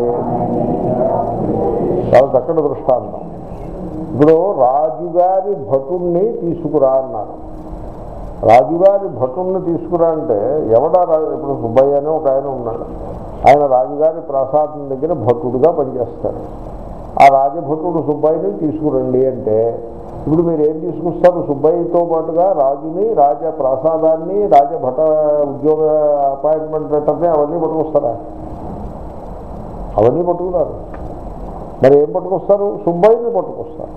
చాలా చక్కటి దృష్టాంతం ఇప్పుడు రాజుగారి భటుణ్ణి తీసుకురా అన్నారు రాజుగారి భటుణ్ణి తీసుకురా అంటే ఎవడా రా- ఇప్పుడు సుబ్బయ్య అని ఒక ఆయన ఉన్నాడు ఆయన రాజుగారి ప్రసాదం దగ్గర భటుడుగా పనిచేస్తాడు ఆ రాజభటుడు సుబ్బయ్యని తీసుకురండి అంటే ఇప్పుడు మీరు ఏం తీసుకొస్తారు సుబ్బయ్యతో పాటుగా రాజుని రాజ ప్రసాదాన్ని రాజభట ఉద్యోగ అపాయింట్మెంట్ లెటర్ని అవన్నీ పట్టుకొస్తారా అవన్నీ పట్టుకున్నారు మరి ఏం పట్టుకొస్తారు సుబ్బయ్యని పట్టుకొస్తారు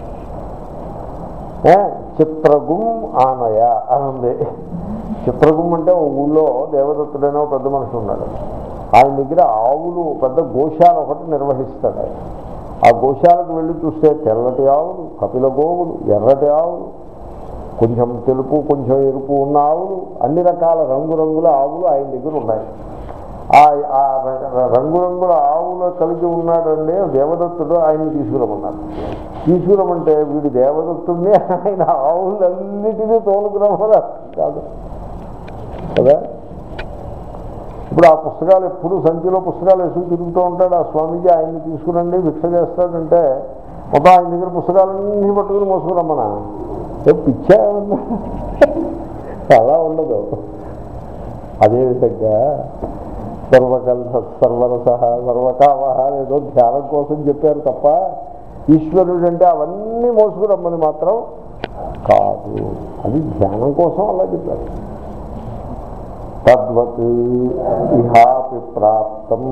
ఏ, చిత్రగుం ఆనయ అని ఉంది చిత్రగుం అంటే ఓ ఊళ్ళో దేవదత్తుడైన ఒక పెద్ద మనిషి ఉన్నాడు ఆయన దగ్గర ఆవులు పెద్ద గోశాల ఒకటి నిర్వహిస్తాడు ఆయన ఆ గోశాలకు వెళ్ళి చూస్తే తెల్లటి ఆవులు కపిల గోవులు ఎర్రటి ఆవులు కొంచెం తెలుపు కొంచెం ఎరుపు ఉన్న ఆవులు అన్ని రకాల రంగురంగుల ఆవులు ఆయన దగ్గర ఉన్నాయి ఆ ఆ ర- రంగురంగుల ఆవులు కలిగి ఉన్నాడండి దేవదత్తుడు ఆయన్ని తీసుకురమన్నారు తీసుకురమంటే వీడు దేవదత్తుడిని ఆయన ఆవులన్నిటినీ తోలుకురమ్మరా కాదు కదా ఇప్పుడు ఆ పుస్తకాలు ఎప్పుడు సంచిలో పుస్తకాలు వేసుకుని తిరుగుతూ ఉంటాడు ఆ స్వామీజీ ఆయన్ని తీసుకురండి భిక్ష చేస్తాడంటే మొత్తం ఆయన దగ్గర పుస్తకాలన్నీ పట్టుకుని మోసుకురమ్మనా ఏ పిచ్చా ఏమన్నా? అలా ఉండదు అదేవిధంగా సర్వకల్ సర్వరస సర్వకామహ ఏదో ధ్యానం కోసం చెప్పారు తప్ప ఈశ్వరుడు అంటే అవన్నీ మోసుకురమ్మని మాత్రం కాదు అది ధ్యానం కోసం అలా చెప్పారు తద్వత్ ఇహాపి ప్రాప్తం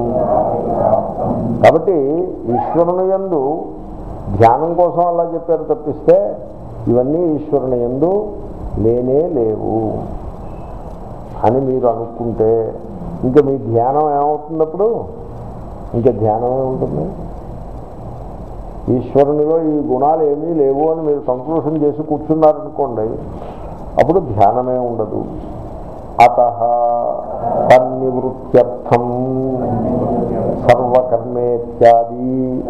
కాబట్టి ఈశ్వరుని యందు ధ్యానం కోసం అలా చెప్పారు తప్పిస్తే ఇవన్నీ ఈశ్వరుని యందు లేనే లేవు అని మీరు అనుకుంటే ఇంకా మీ ధ్యానం ఏమవుతుంది అప్పుడు ఇంకా ధ్యానం ఏముంటుంది ఈశ్వరునిలో ఈ గుణాలు ఏమీ లేవు అని మీరు కంక్లూషన్ చేసి కూర్చున్నారనుకోండి అప్పుడు ధ్యానమే ఉండదు అత తన్నివృత్త్యర్థం సర్వకర్మ సర్వకర్మేత్యాది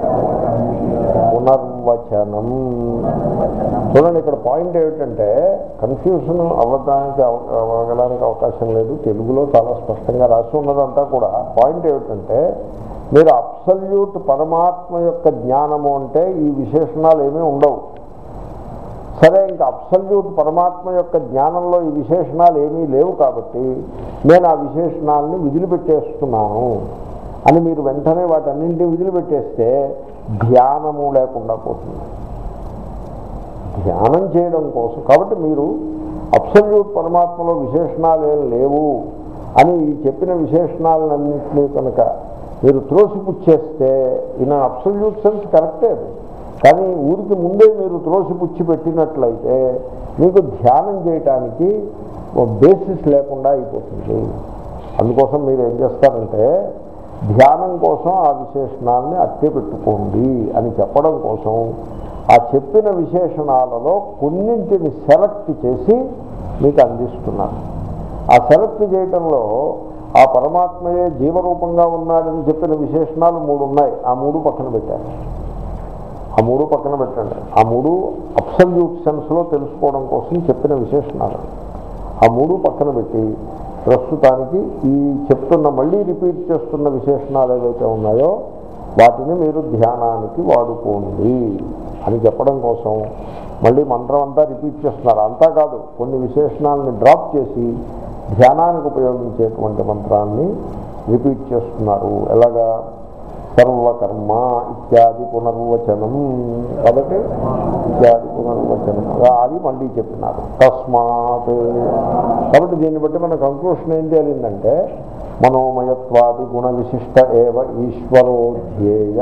పునర్వచనం చూడండి ఇక్కడ పాయింట్ ఏమిటంటే కన్ఫ్యూషన్ అవ్వడానికి అవ- అవ్వగడానికి అవకాశం లేదు తెలుగులో చాలా స్పష్టంగా రాసి ఉన్నదంతా కూడా పాయింట్ ఏమిటంటే మీరు అబ్సల్యూట్ పరమాత్మ యొక్క జ్ఞానము అంటే ఈ విశేషణాలు ఏమీ ఉండవు సరే ఇంకా అబ్సల్యూట్ పరమాత్మ యొక్క జ్ఞానంలో ఈ విశేషణాలు ఏమీ లేవు కాబట్టి నేను ఆ విశేషణాలని విదిలిపెట్టేస్తున్నాను అని మీరు వెంటనే వాటన్నింటినీ విదిలిపెట్టేస్తే ధ్యానము లేకుండా పోతుంది ధ్యానం చేయడం కోసం కాబట్టి మీరు అబ్సల్యూట్ పరమాత్మలో విశేషణాలు ఏం లేవు అని ఈ చెప్పిన విశేషణాలన్నింటినీ కనుక మీరు త్రోసిపుచ్చేస్తే ఇన్ అబ్సల్యూట్ సెన్స్ కరెక్టే అది కానీ ఊరికి ముందే మీరు త్రోసిపుచ్చి పెట్టినట్లయితే మీకు ధ్యానం చేయటానికి బేసిస్ లేకుండా అయిపోతుంది అందుకోసం మీరు ఏం చేస్తారంటే ధ్యానం కోసం ఆ విశేషణాలని అట్టే పెట్టుకోండి అని చెప్పడం కోసం ఆ చెప్పిన విశేషణాలలో కొన్నింటిని సెలెక్ట్ చేసి మీకు అందిస్తున్నారు ఆ సెలెక్ట్ చేయటంలో ఆ పరమాత్మయే జీవరూపంగా ఉన్నాడని చెప్పిన విశేషణాలు మూడు ఉన్నాయి ఆ మూడు పక్కన పెట్టారు ఆ మూడు పక్కన పెట్టండి ఆ మూడు అబ్సల్యూట్ సెన్స్లో తెలుసుకోవడం కోసం చెప్పిన విశేషణాలు ఆ మూడు పక్కన పెట్టి ప్రస్తుతానికి ఈ చెప్తున్న మళ్ళీ రిపీట్ చేస్తున్న విశేషణాలు ఏవైతే ఉన్నాయో వాటిని మీరు ధ్యానానికి వాడుకోండి అని చెప్పడం కోసం మళ్ళీ మంత్రం అంతా రిపీట్ చేస్తున్నారు అంతా కాదు కొన్ని విశేషణాలని డ్రాప్ చేసి ధ్యానానికి ఉపయోగించేటువంటి మంత్రాన్ని రిపీట్ చేస్తున్నారు ఎలాగా సర్వకర్మ ఇత్యాది పునర్వచనం కాబట్టి ఇత్యాది పునర్వచనం అది మళ్ళీ చెప్పినారు తస్మాత్ కాబట్టి దీన్ని బట్టి మన కంక్లూషన్ ఏం తేలిందంటే మనోమయత్వాది గుణ విశిష్ట ఏవ ఈశ్వరో ధ్యేయ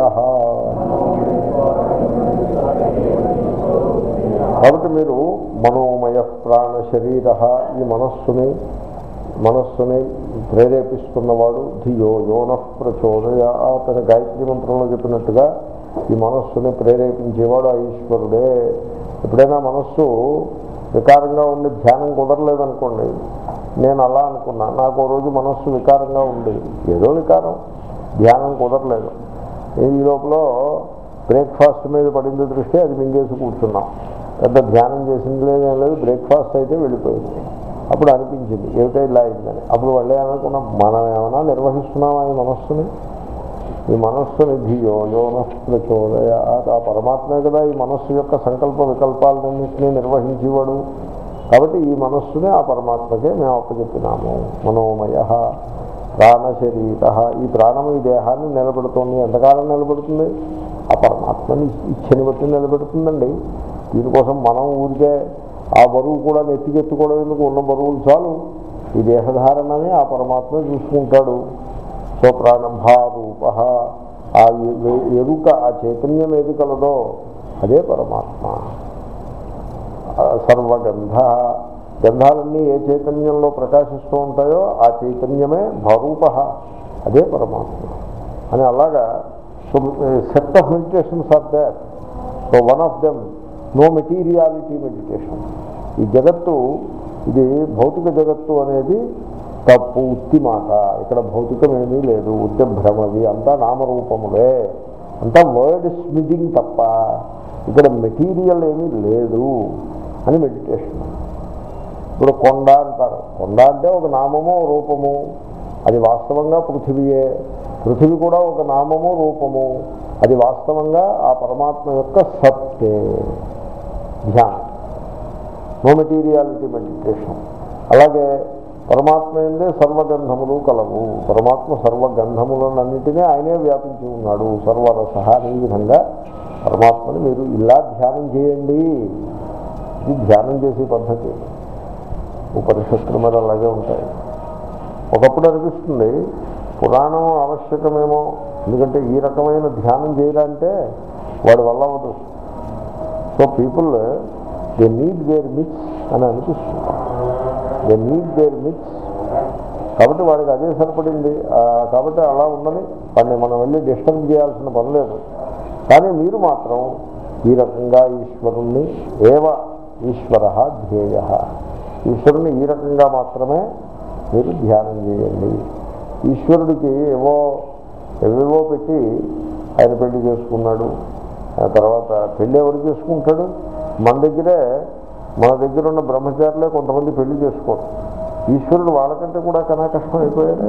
కాబట్టి మీరు మనోమయ ప్రాణ శరీర ఈ మనస్సుని మనస్సుని ప్రేరేపిస్తున్నవాడు ధియో యోన ప్రచోదయ అతని గాయత్రి మంత్రంలో చెప్పినట్టుగా ఈ మనస్సుని ప్రేరేపించేవాడు ఆ ఈశ్వరుడే ఎప్పుడైనా మనస్సు వికారంగా ఉండి ధ్యానం కుదరలేదనుకోండి నేను అలా అనుకున్నా నాకు ఓ రోజు మనస్సు వికారంగా ఉంది ఏదో వికారం ధ్యానం కుదరలేదు ఈ లోపల బ్రేక్ఫాస్ట్ మీద పడింది దృష్టి అది మింగేసి కూర్చున్నాం పెద్ద ధ్యానం చేసింది లేదు ఏం లేదు బ్రేక్ఫాస్ట్ అయితే వెళ్ళిపోయింది అప్పుడు అనిపించింది ఏమిటో ఇలా అయిందని అప్పుడు వాళ్ళే అనుకున్నాం మనం ఏమైనా నిర్వహిస్తున్నామా ఈ మనస్సుని ఈ మనస్సుని ధియో యోన ప్రచోదయ ఆ పరమాత్మే కదా ఈ మనస్సు యొక్క సంకల్ప వికల్పాలన్నింటినీ నిర్వహించేవాడు కాబట్టి ఈ మనస్సుని ఆ పరమాత్మకే మేము అప్పచెప్పినాము మనోమయ ప్రాణ శరీర ఈ ప్రాణం ఈ దేహాన్ని నిలబెడుతుంది ఎంతకాలం నిలబెడుతుంది ఆ పరమాత్మని ఇచ్చని బట్టి నిలబెడుతుందండి దీనికోసం మనం ఊరికే ఆ బరువు కూడా నెత్తికెత్తుకోవడం ఎందుకు ఉన్న బరువులు చాలు ఈ దేహధారణని ఆ పరమాత్మ చూసుకుంటాడు సో ప్రాణభారూప ఆ ఎ- ఎరుక ఆ చైతన్యం ఏది కలదో అదే పరమాత్మ ఆ సర్వగంధ గంధాలన్నీ ఏ చైతన్యంలో ప్రకాశిస్తూ ఉంటాయో ఆ చైతన్యమే భరూప అదే పరమాత్మ అని అలాగా so set of meditations are there so one of them no materiality meditation ఈ జగత్తు ఇది భౌతిక జగత్తు అనేది తప్పు ఉత్తి మాట ఇక్కడ భౌతికం ఏమీ లేదు ఉత్తి భ్రమది అంతా నామరూపములే అంతా వర్డ్ స్మిథింగ్ తప్ప ఇక్కడ మెటీరియల్ ఏమీ లేదు అని మెడిటేషన్ ఇప్పుడు కొండ అంటారు కొండ అంటే ఒక నామము రూపము అది వాస్తవంగా పృథివీయే పృథివీ కూడా ఒక నామము రూపము అది వాస్తవంగా ఆ పరమాత్మ యొక్క సత్తే ధ్యానం నో మెటీరియాలిటీ మెడిటేషన్ అలాగే పరమాత్మ ఏందే సర్వగంధములు కలవు పరమాత్మ సర్వగంధములన్నింటినీ ఆయనే వ్యాపించి ఉన్నాడు సర్వరస ఈ విధంగా పరమాత్మని మీరు ఇలా ధ్యానం చేయండి ఇది ధ్యానం చేసే పద్ధతి ఉపనిషత్తులు మరి అలాగే ఉంటాయి ఒకప్పుడు అనిపిస్తుంది పురాణం ఆవశ్యకమేమో ఎందుకంటే ఈ రకమైన ధ్యానం చేయాలంటే వాడి వల్ల అవ్వదు so people they need there mix అని అనిపిస్తుంది దే నీడ్ దేర్ మిక్స్ కాబట్టి వాడికి అదే సరిపడింది ఆ, కాబట్టి అలా ఉందని వాడిని మనం వెళ్ళి డిస్టర్బ్ చేయాల్సిన పని లేదు కానీ మీరు మాత్రం ఈ రకంగా ఈశ్వరుణ్ణి ఏవ ఈశ్వర ధ్యేయ ఈశ్వరుని ఈ రకంగా మాత్రమే మీరు ధ్యానం చేయండి ఈశ్వరుడికి ఏవో ఎవేవో పెట్టి ఆయన పెళ్లి చేసుకున్నాడు ఆ తర్వాత పెళ్లి ఎవరు చేసుకుంటాడు మన దగ్గరే మన దగ్గర ఉన్న బ్రహ్మచారులే కొంతమంది పెళ్లి చేసుకోరు ఈశ్వరుడు వాళ్ళకంటే కూడా కన్నా కష్టం అయిపోయాడు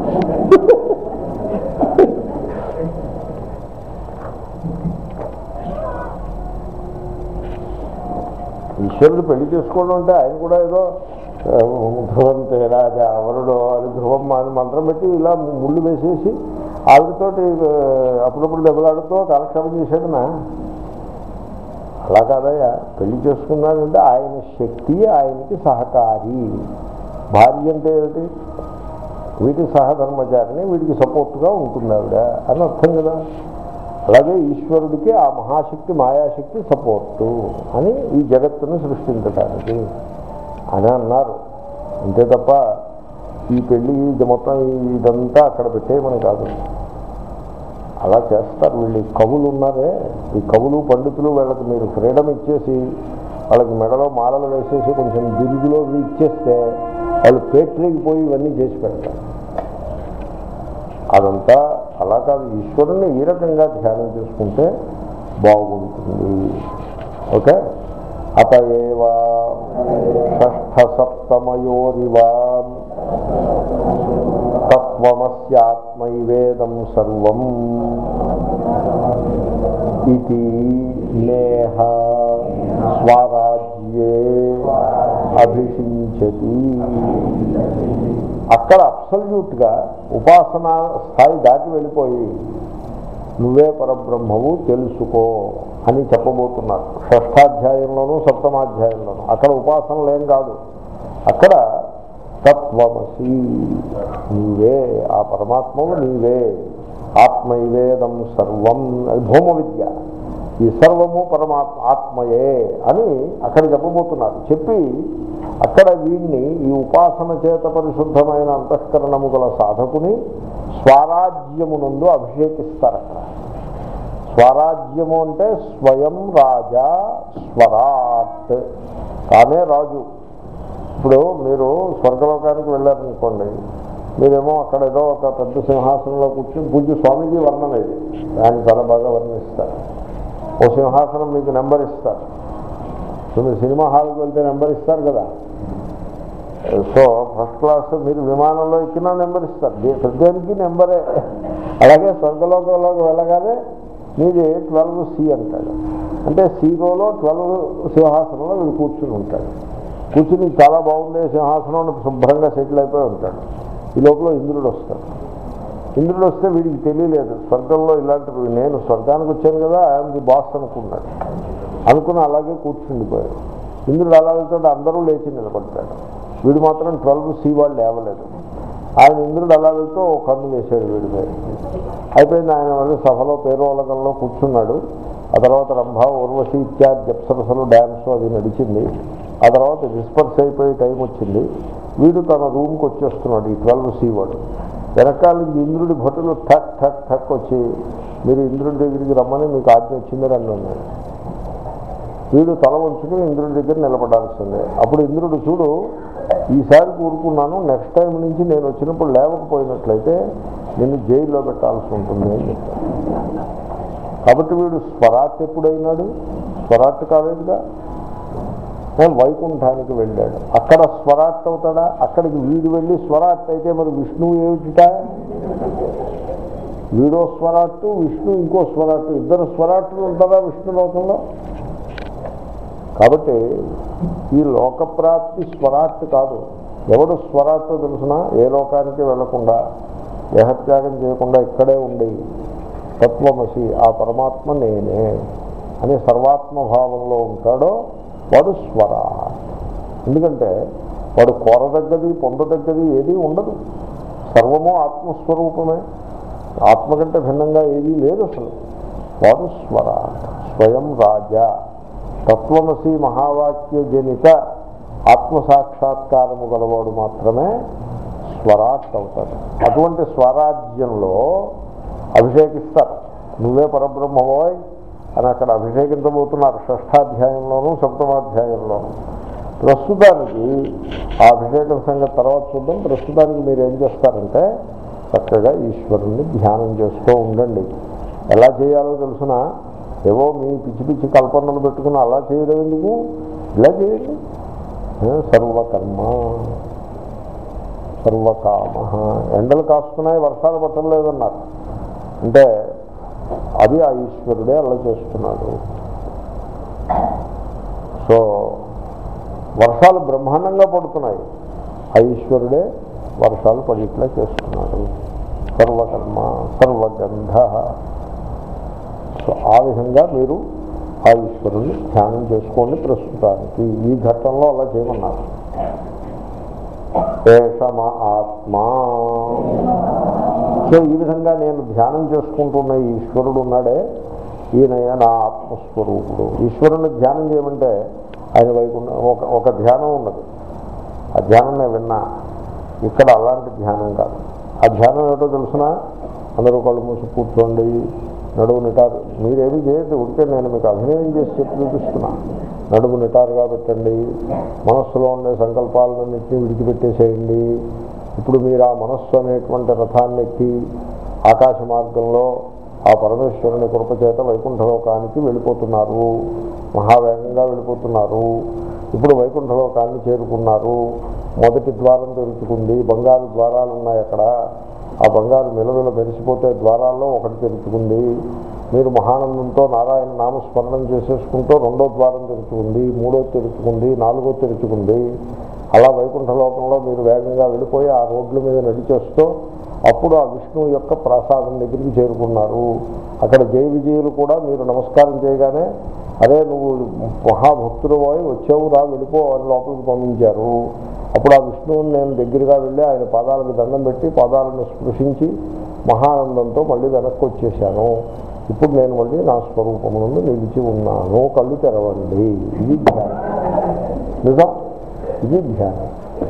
ఈశ్వరుడు పెళ్లి చేసుకోవడం అంటే ఆయన కూడా ఏదో ఆ, ధ్రువంతే రాజా అవరుడో అది ధ్రువం అని మంత్రం పెట్టి ఇలా ముళ్ళు వేసేసి ఆవిడతోటి ఆ, అప్పుడప్పుడు దెబ్బలాడుతూ కాలక్షేపం చేశాడనా అలా కాదయ్యా పెళ్లి చేసుకున్నాడంటే ఆయన శక్తి ఆయనకి సహకారి భార్య అంటే ఏమిటి వీటి సహధర్మచారిని వీడికి సపోర్ట్గా ఉంటుంది ఆవిడ అని అర్థం కదా అలాగే ఈశ్వరుడికి ఆ మహాశక్తి మాయాశక్తి సపోర్టు అని ఈ జగత్తును సృష్టించడానికి అని అన్నారు అంతే తప్ప ఈ పెళ్ళి ఇది మొత్తం ఇదంతా అక్కడ పెట్టేయమని కాదు అలా చేస్తారు వీళ్ళు ఈ కవులు ఉన్నారే ఈ కవులు పండితులు వీళ్ళకి మీరు ఫ్రీడమ్ ఇచ్చేసి వాళ్ళకి మెడలో మాలలు వేసేసి కొంచెం బిరుదులో ఇచ్చేస్తే వాళ్ళు పేట్రీకి పోయి ఇవన్నీ చేసి పెడతారు అదంతా అలా కాదు ఈశ్వరుని ఈ రకంగా ధ్యానం చేసుకుంటే బాగుంటుంది ఓకే అతయేవా షష్ఠ సప్తమయోరివా తత్వమస్యాత్మైవేదం సర్వం ఇది నేహ స్వరాజ్యే అభిషించతి అక్కడ అబ్సల్యూట్గా ఉపాసన స్థాయి దాటి వెళ్ళిపోయి నువ్వే పరబ్రహ్మవు తెలుసుకో అని చెప్పబోతున్నారు షష్ఠాధ్యాయంలోనూ సప్తమాధ్యాయంలోనూ అక్కడ ఉపాసనలేం కాదు అక్కడ తత్వమసి నీవే ఆ పరమాత్మవు నీవే ఆత్మైవేదం సర్వం అది భూమ విద్య ఈ సర్వము పరమాత్మ ఆత్మయే అని అక్కడ చెప్పబోతున్నారు చెప్పి అక్కడ వీడిని ఈ ఉపాసన చేత పరిశుద్ధమైన అంతఃకరణము గల సాధకుని స్వరాజ్యమునందు అభిషేకిస్తారు అక్కడ స్వరాజ్యము అంటే స్వయం రాజా స్వరాట్ తానే రాజు ఇప్పుడు మీరు స్వర్గలోకానికి వెళ్ళారనుకోండి మీరేమో అక్కడ ఏదో ఒక పెద్ద సింహాసనంలో కూర్చొని పూజ్య స్వామీజీ వర్ణన ఇది ఆయన చాలా బాగా వర్ణిస్తారు ఓ సింహాసనం మీకు నెంబర్ ఇస్తారు సో మీరు సినిమా హాల్కి వెళ్తే నెంబర్ ఇస్తారు కదా సో ఫస్ట్ క్లాస్ మీరు విమానంలో ఎక్కినా నెంబర్ ఇస్తారు దే- ప్రతిదానికి నెంబరే అలాగే స్వర్గలోకంలోకి వెళ్ళగానే మీది ట్వెల్వ్ సి అంటాడు అంటే సీరోలో ట్వెల్వ్ సింహాసనంలో వీడు కూర్చుని ఉంటాడు కూర్చుని చాలా బాగుండే సింహాసనం శుభ్రంగా సెటిల్ అయిపోయి ఉంటాడు ఈ లోపల ఇంద్రుడు వస్తాడు ఇంద్రుడు వస్తే వీడికి తెలియలేదు స్వర్గంలో ఇలాంటివి నేను స్వర్గానికి వచ్చాను కదా ఆయన ది బాస్ అనుకున్నాడు అనుకుని అలాగే కూర్చుండిపోయాడు ఇంద్రుడు అలా వెళ్తుంటే అందరూ లేచి నిలబడతాడు వీడు మాత్రం ట్వెల్వ్ సి వాళ్ళు లేవలేదు ఆయన ఇంద్రుడు అలా వెళ్తూ ఒక కన్ను వేశాడు వీడి మీద అయిపోయింది ఆయన మళ్ళీ సభలో పేరోలకంలో కూర్చున్నాడు ఆ తర్వాత రంభ ఉర్వశి ఇత్యాది జప్సరసలు డ్యాన్స్ అది నడిచింది ఆ తర్వాత డిస్పర్స్ అయిపోయి టైం వచ్చింది వీడు తన రూమ్కి వచ్చేస్తున్నాడు ఈ ట్వెల్వ్ సి వాడు వెనకాల నుంచి ఇంద్రుడి భటులు ఠక్ ఠక్ ఠక్ వచ్చి మీరు ఇంద్రుడి దగ్గరికి రమ్మని మీకు ఆజ్ఞ వచ్చిందని అని అన్నాడు వీడు తల వంచుకుని ఇంద్రుడి దగ్గర నిలబడాల్సిందే అప్పుడు ఇంద్రుడు చూడు ఈసారి కూరుకున్నాను నెక్స్ట్ టైం నుంచి నేను వచ్చినప్పుడు లేవకపోయినట్లయితే నిన్ను జైల్లో పెట్టాల్సి ఉంటుంది అని చెప్పాడు కాబట్టి వీడు స్వరాట్ ఎప్పుడైనాడు స్వరాట్ కాలేదుగా నేను వైకుంఠానికి వెళ్ళాడు అక్కడ స్వరాట్ అవుతాడా అక్కడికి వీడు వెళ్ళి స్వరాట్ అయితే మరి విష్ణువు ఏమిటిట వీడో స్వరాట్టు విష్ణు ఇంకో స్వరాట్టు ఇద్దరు స్వరాట్లు ఉంటారా విష్ణు లోకంలో కాబట్టి ఈ లోకప్రాప్తి స్వరాట్ కాదు ఎవడు స్వరాట్టో తెలుసిన ఏ లోకానికి వెళ్లకుండా దేహత్యాగం చేయకుండా ఇక్కడే ఉండి తత్వమసి ఆ పరమాత్మ నేనే అని సర్వాత్మభావంలో ఉంటాడో వాడు స్వరాట్ ఎందుకంటే వాడు కోరదగ్గది పొందదగ్గది ఏదీ ఉండదు సర్వము ఆత్మస్వరూపమే ఆత్మ కంటే భిన్నంగా ఏదీ లేదు అసలు వాడు స్వరాట్ స్వయం రాజా తత్వమసి మహావాక్య జనిత ఆత్మసాక్షాత్కారము గలవాడు మాత్రమే స్వరాట్ అవుతాడు అటువంటి స్వరాజ్యంలో అభిషేకిస్తారు నువ్వే పరబ్రహ్మవోయ్ అని అక్కడ అభిషేకించబోతున్నారు షష్ఠాధ్యాయంలోనూ సప్తమాధ్యాయంలోనూ ప్రస్తుతానికి ఆ అభిషేకం సంగతి తర్వాత చూద్దాం ప్రస్తుతానికి మీరు ఏం చేస్తారంటే చక్కగా ఈశ్వరుణ్ణి ధ్యానం చేస్తూ ఉండండి ఎలా చేయాలో తెలుసిన ఏవో మీ పిచ్చి పిచ్చి కల్పనలు పెట్టుకుని అలా చేయడం ఎందుకు ఇలా చేయండి ఆ, సర్వకర్మ సర్వకామ ఎండలు కాస్తున్నాయి వర్షాలు పట్టడం లేదన్నారు అంటే అది ఆ ఈశ్వరుడే అలా చేస్తున్నాడు సో వర్షాలు బ్రహ్మాండంగా పడుతున్నాయి ఆ ఈశ్వరుడే వర్షాలు పడిట్లా చేస్తున్నాడు సర్వకర్మ సర్వగంధ సో ఆ విధంగా మీరు ఆ ఈశ్వరుని ధ్యానం చేసుకోండి ప్రస్తుతానికి ఈ ఘట్టంలో అలా చేయమన్నారు ఏషమ ఆత్మ సో ఈ విధంగా నేను ధ్యానం చేసుకుంటున్న ఈ ఈశ్వరుడు ఉన్నాడే ఈయనయ్య నా ఆత్మస్వరూపుడు ఈశ్వరుని ధ్యానం చేయమంటే ఆయన వైకుంఠ ఒక ఒక ధ్యానం ఉన్నది ఆ ధ్యానం నేను విన్నా ఇక్కడ అలాంటి ధ్యానం కాదు ఆ ధ్యానం ఏటో తెలిసిన అందరూ కళ్ళు మూసి కూర్చోండి నడువు నిటారు మీరేమి చేయొద్దు ఉంటే నేను మీకు అభినయం చేసి చెప్పి చూపిస్తున్నా నడుము నిటారుగా పెట్టండి మనస్సులో ఉండే సంకల్పాలన్నింటినీ విడిచిపెట్టేసేయండి ఇప్పుడు మీరు ఆ మనస్సు అనేటువంటి రథాన్ని ఎక్కి ఆకాశ మార్గంలో ఆ పరమేశ్వరుని కృపచేత వైకుంఠలోకానికి వెళ్ళిపోతున్నారు మహావేగంగా వెళ్ళిపోతున్నారు ఇప్పుడు వైకుంఠలోకాన్ని చేరుకున్నారు మొదటి ద్వారం తెరుచుకుంది బంగారు ద్వారాలు ఉన్నాయి అక్కడ ఆ బంగారు నిలవిల మెరిసిపోతే ద్వారాల్లో ఒకటి తెరుచుకుంది మీరు మహానందంతో నారాయణ నామస్మరణం చేసేసుకుంటూ రెండో ద్వారం తెరుచుకుంది మూడో తెరుచుకుంది నాలుగో తెరుచుకుంది అలా వైకుంఠ లోకంలో మీరు వేగంగా వెళ్ళిపోయి ఆ రోడ్ల మీద నడిచేస్తూ అప్పుడు ఆ విష్ణువు యొక్క ప్రసాదం దగ్గరికి చేరుకున్నారు అక్కడ జయ విజయులు కూడా మీరు నమస్కారం చేయగానే అదే నువ్వు మహాభక్తుడు పోయి వచ్చావు రా వెళ్ళిపో అని లోపలికి పంపించారు అప్పుడు ఆ విష్ణువుని నేను దగ్గరగా వెళ్ళి ఆయన పాదాలకు దండం పెట్టి పాదాలను స్పృశించి మహానందంతో మళ్ళీ వెనక్కి వచ్చేసాను ఇప్పుడు నేను మళ్ళీ నా స్వరూపమునందు నిలిచి ఉన్నాను కళ్ళు తెరవండి ఇది ధ్యానం నిజం ఇది ధ్యానం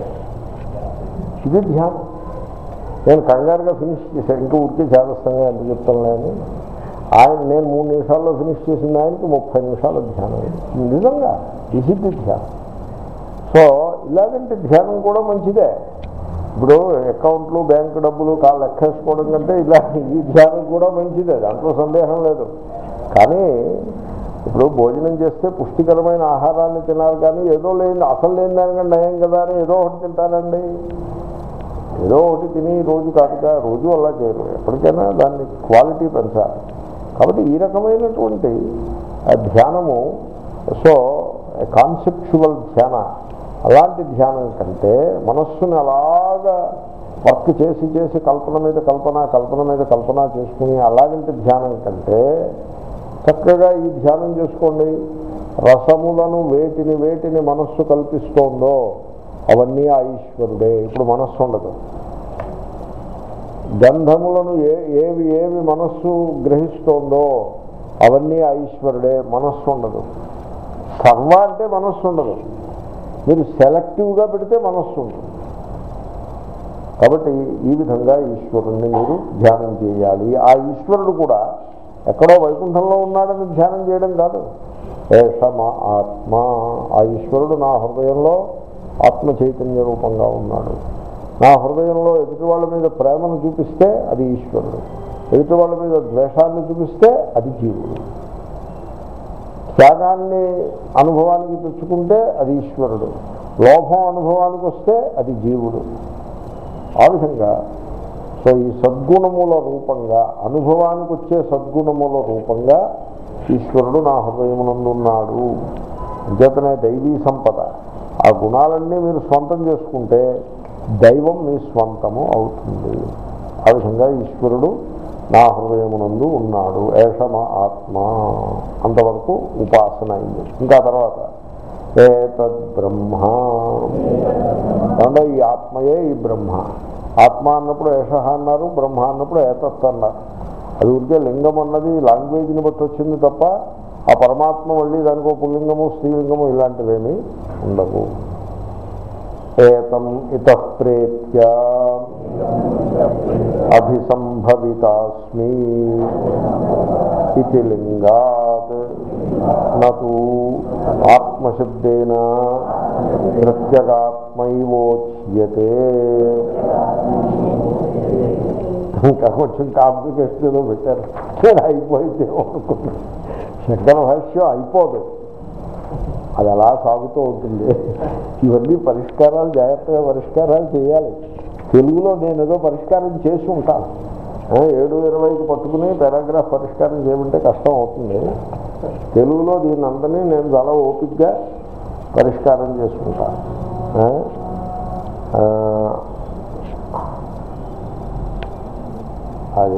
ఇది ధ్యానం నేను కంగారుగా ఫినిష్ చేశాను ఇంకా ఉడికి చేదస్తంగా ఎంత చెప్తాను అని ఆయన నేను మూడు నిమిషాల్లో ఫినిష్ చేసిన ఆయనకి ముప్పై నిమిషాల ధ్యానం నిజంగా ఇది ధ్యానం సో ఇలాగంటే ధ్యానం కూడా మంచిదే ఇప్పుడు అకౌంట్లు బ్యాంకు డబ్బులు కాళ్ళు లెక్కేసుకోవడం కంటే ఇలా ఈ ధ్యానం కూడా మంచిదే దాంట్లో సందేహం లేదు కానీ ఇప్పుడు భోజనం చేస్తే పుష్టికరమైన ఆహారాన్ని తినాలి కానీ ఏదో లేని అసలు లేని దానికంటే నయం కదా అని ఏదో ఒకటి తింటారండి ఏదో ఒకటి తిని రోజు కాదుగా రోజు అలా చేయరు ఎప్పటికైనా దాన్ని క్వాలిటీ పెంచాలి కాబట్టి ఈ రకమైనటువంటి ఆ ధ్యానము సో కాన్సెప్చువల్ ధ్యాన అలాంటి ధ్యానం కంటే మనస్సుని అలాగా వర్క్ చేసి చేసి కల్పన మీద కల్పన కల్పన మీద కల్పన చేసుకుని అలాగంటి ధ్యానం కంటే చక్కగా ఈ ధ్యానం చేసుకోండి రసములను వేటిని వేటిని మనస్సు కల్పిస్తోందో అవన్నీ ఆ ఈశ్వరుడే ఇప్పుడు మనస్సు ఉండదు గంధములను ఏ ఏవి ఏవి మనస్సు గ్రహిస్తోందో అవన్నీ ఆ ఈశ్వరుడే మనస్సు ఉండదు సర్వ అంటే మనస్సు ఉండదు మీరు సెలెక్టివ్గా పెడితే మనస్సు ఉంటుంది కాబట్టి ఈ విధంగా ఈశ్వరుణ్ణి మీరు ధ్యానం చేయాలి ఆ ఈశ్వరుడు కూడా ఎక్కడో వైకుంఠంలో ఉన్నాడని ధ్యానం చేయడం కాదు ఏషమ ఆత్మ ఆ ఈశ్వరుడు నా హృదయంలో ఆత్మ చైతన్య రూపంగా ఉన్నాడు నా హృదయంలో ఎదుటి వాళ్ళ మీద ప్రేమను చూపిస్తే అది ఈశ్వరుడు ఎదుటి వాళ్ళ మీద ద్వేషాన్ని చూపిస్తే అది జీవుడు త్యాగాన్ని అనుభవానికి తెచ్చుకుంటే అది ఈశ్వరుడు లోభం అనుభవానికి వస్తే అది జీవుడు ఆ విధంగా సో ఈ సద్గుణముల రూపంగా అనుభవానికి వచ్చే సద్గుణముల రూపంగా ఈశ్వరుడు నా హృదయమునందున్నాడు అంచేతనే దైవీ సంపద ఆ గుణాలన్నీ మీరు స్వంతం చేసుకుంటే దైవం మీ స్వంతము అవుతుంది ఆ విధంగా ఈశ్వరుడు నా హృదయమునందు ఉన్నాడు ఏషమ ఆత్మ అంతవరకు ఉపాసన అయింది ఇంకా తర్వాత ఏతద్ బ్రహ్మ అంటే ఈ ఆత్మయే ఈ బ్రహ్మ ఆత్మ అన్నప్పుడు ఏష అన్నారు బ్రహ్మ అన్నప్పుడు ఏతత్ అన్నారు అది ఊరికే లింగం అన్నది లాంగ్వేజ్ని బట్టి వచ్చింది తప్ప ఆ పరమాత్మ మళ్ళీ దానికి ఒక పుల్లింగము స్త్రీలింగము ఇలాంటివేమీ ఉండవు ఏతం ఇత ప్రేత్య అభిసంభవితాస్మి ఇది లింగాత్ నూ ఆత్మశబ్దేన ప్రత్యగాత్మైవోచ్యతే ఇంకా కొంచెం కాంప్లికేషన్ ఏదో పెట్టారు నేను అయిపోయింది అనుకున్నాను శంకర భాష్యం అయిపోదు అది అలా సాగుతూ ఉంటుంది ఇవన్నీ పరిష్కారాలు జాగ్రత్తగా పరిష్కారాలు చేయాలి తెలుగులో నేను ఏదో పరిష్కారం చేసి ఉంటాను ఆ, ఏడు ఇరవైకి పట్టుకుని పారాగ్రాఫ్ పరిష్కారం చేయమంటే కష్టం అవుతుంది తెలుగులో దీన్ని అందరినీ నేను చాలా ఓపిక్గా పరిష్కారం చేసుకుంటాను ఆ, ఆ, అది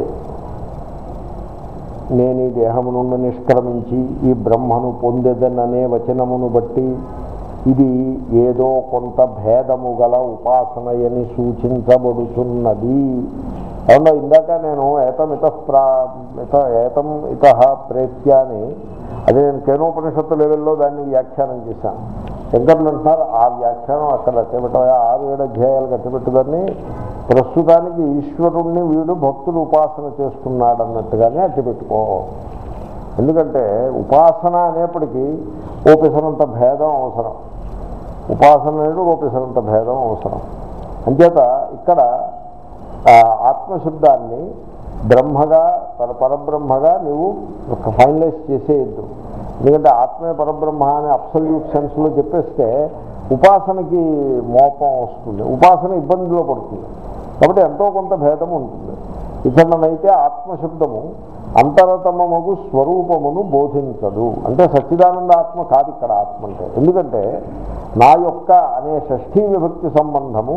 నేను ఈ దేహము నుండి నిష్క్రమించి ఈ బ్రహ్మను పొందెదననే వచనమును బట్టి ఇది ఏదో కొంత భేదము గల ఉపాసనయని సూచించబడుతున్నది అవునా ఇందాక నేను ఏతమిత ప్రా ఇత ఏతం ఇత ప్రేత్య అని అది నేను కేనోపనిషత్తు లెవెల్లో దాన్ని వ్యాఖ్యానం చేశాను శంకర్లు అంటున్నారు ఆ వ్యాఖ్యానం అక్కడ కట్టబెట్ట ఆరు ఏడు అధ్యాయాలు కట్టబెట్టుదని ప్రస్తుతానికి ఈశ్వరుణ్ణి వీడు భక్తుడు ఉపాసన చేస్తున్నాడు అన్నట్టుగానే అట్టి పెట్టుకో ఎందుకంటే ఉపాసన అనేప్పటికీ ఓపెసరంత భేదం అవసరం ఉపాసన అనేది ఓపెసరంత భేదం అవసరం అంచేత ఇక్కడ ఆ, ఆత్మశబ్దాన్ని బ్రహ్మగా పర పరబ్రహ్మగా నీవు ఫైనలైజ్ చేసేయద్దు ఎందుకంటే ఆత్మే పరబ్రహ్మ అనే అబ్సల్యూట్ సెన్స్లో చెప్పేస్తే ఉపాసనకి మోపం వస్తుంది ఉపాసన ఇబ్బందిలో పడుతుంది కాబట్టి ఎంతో కొంత భేదం ఉంటుంది ఇతనైతే ఆత్మశబ్దము అంతరతమగు స్వరూపమును బోధించదు అంటే సచ్చిదానంద ఆత్మ కాదు ఇక్కడ ఆత్మ అంటే ఎందుకంటే నా యొక్క అనే షష్ఠీ విభక్తి సంబంధము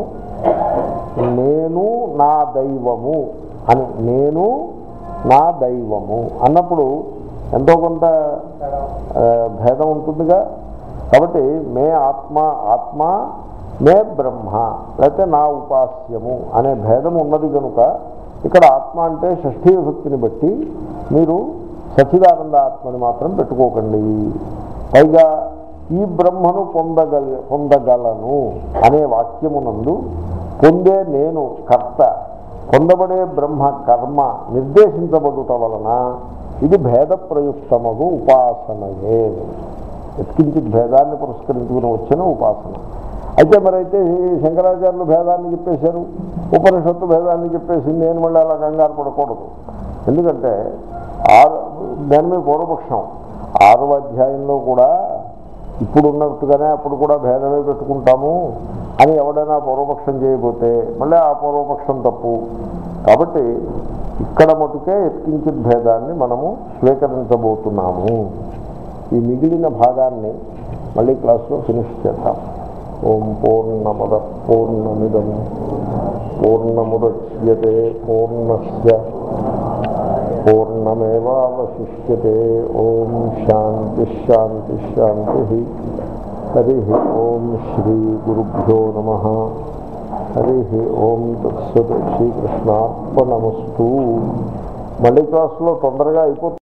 నేను నా దైవము అని నేను నా దైవము అన్నప్పుడు ఎంతో కొంత ఆ, భేదం ఉంటుందిగా కాబట్టి మే ఆత్మ ఆత్మ మే బ్రహ్మ లేకపోతే నా ఉపాస్యము అనే భేదం ఉన్నది కనుక ఇక్కడ ఆత్మ అంటే షష్ఠీ విభక్తిని బట్టి మీరు సచిదానంద ఆత్మని మాత్రం పెట్టుకోకండి పైగా ఈ బ్రహ్మను పొందగల పొందగలను అనే వాక్యమునందు పొందే నేను కర్త పొందబడే బ్రహ్మ కర్మ నిర్దేశించబడుట వలన ఇది భేద ప్రయుక్తమగు ఉపాసనయే ఎత్కించిత్ భేదాన్ని పురస్కరించుకుని వచ్చిన ఉపాసన అయితే మరైతే ఈ శంకరాచార్యులు భేదాన్ని చెప్పేశారు ఉపనిషత్తు భేదాన్ని చెప్పేసింది నేను మళ్ళీ అలా కంగారు పడకూడదు ఎందుకంటే ఆరు దాని మీద పూర్వపక్షం ఆరవ అధ్యాయంలో కూడా ఇప్పుడు ఉన్నట్టుగానే అప్పుడు కూడా భేదమే పెట్టుకుంటాము అని ఎవడైనా పూర్వపక్షం చేయబోతే మళ్ళీ ఆ పూర్వపక్షం తప్పు కాబట్టి ఇక్కడ మటుకే ఎత్కించిత్ భేదాన్ని మనము స్వీకరించబోతున్నాము ఈ మిగిలిన భాగాన్ని మళ్ళీ క్లాస్లో ఫినిష్ చేద్దాం ఓం పూర్ణమద పూర్ణమిదం పూర్ణముద్యతే పూర్ణస్య పూర్ణమేవాశిష్యతే ఓం శాంతి శాంతి శాంతి హరి ఓం శ్రీ గురుభ్యో నమ హరి ఓం తత్సత్ శ్రీకృష్ణార్పణమస్తు మళ్ళీ క్లాస్లో తొందరగా అయిపోతుంది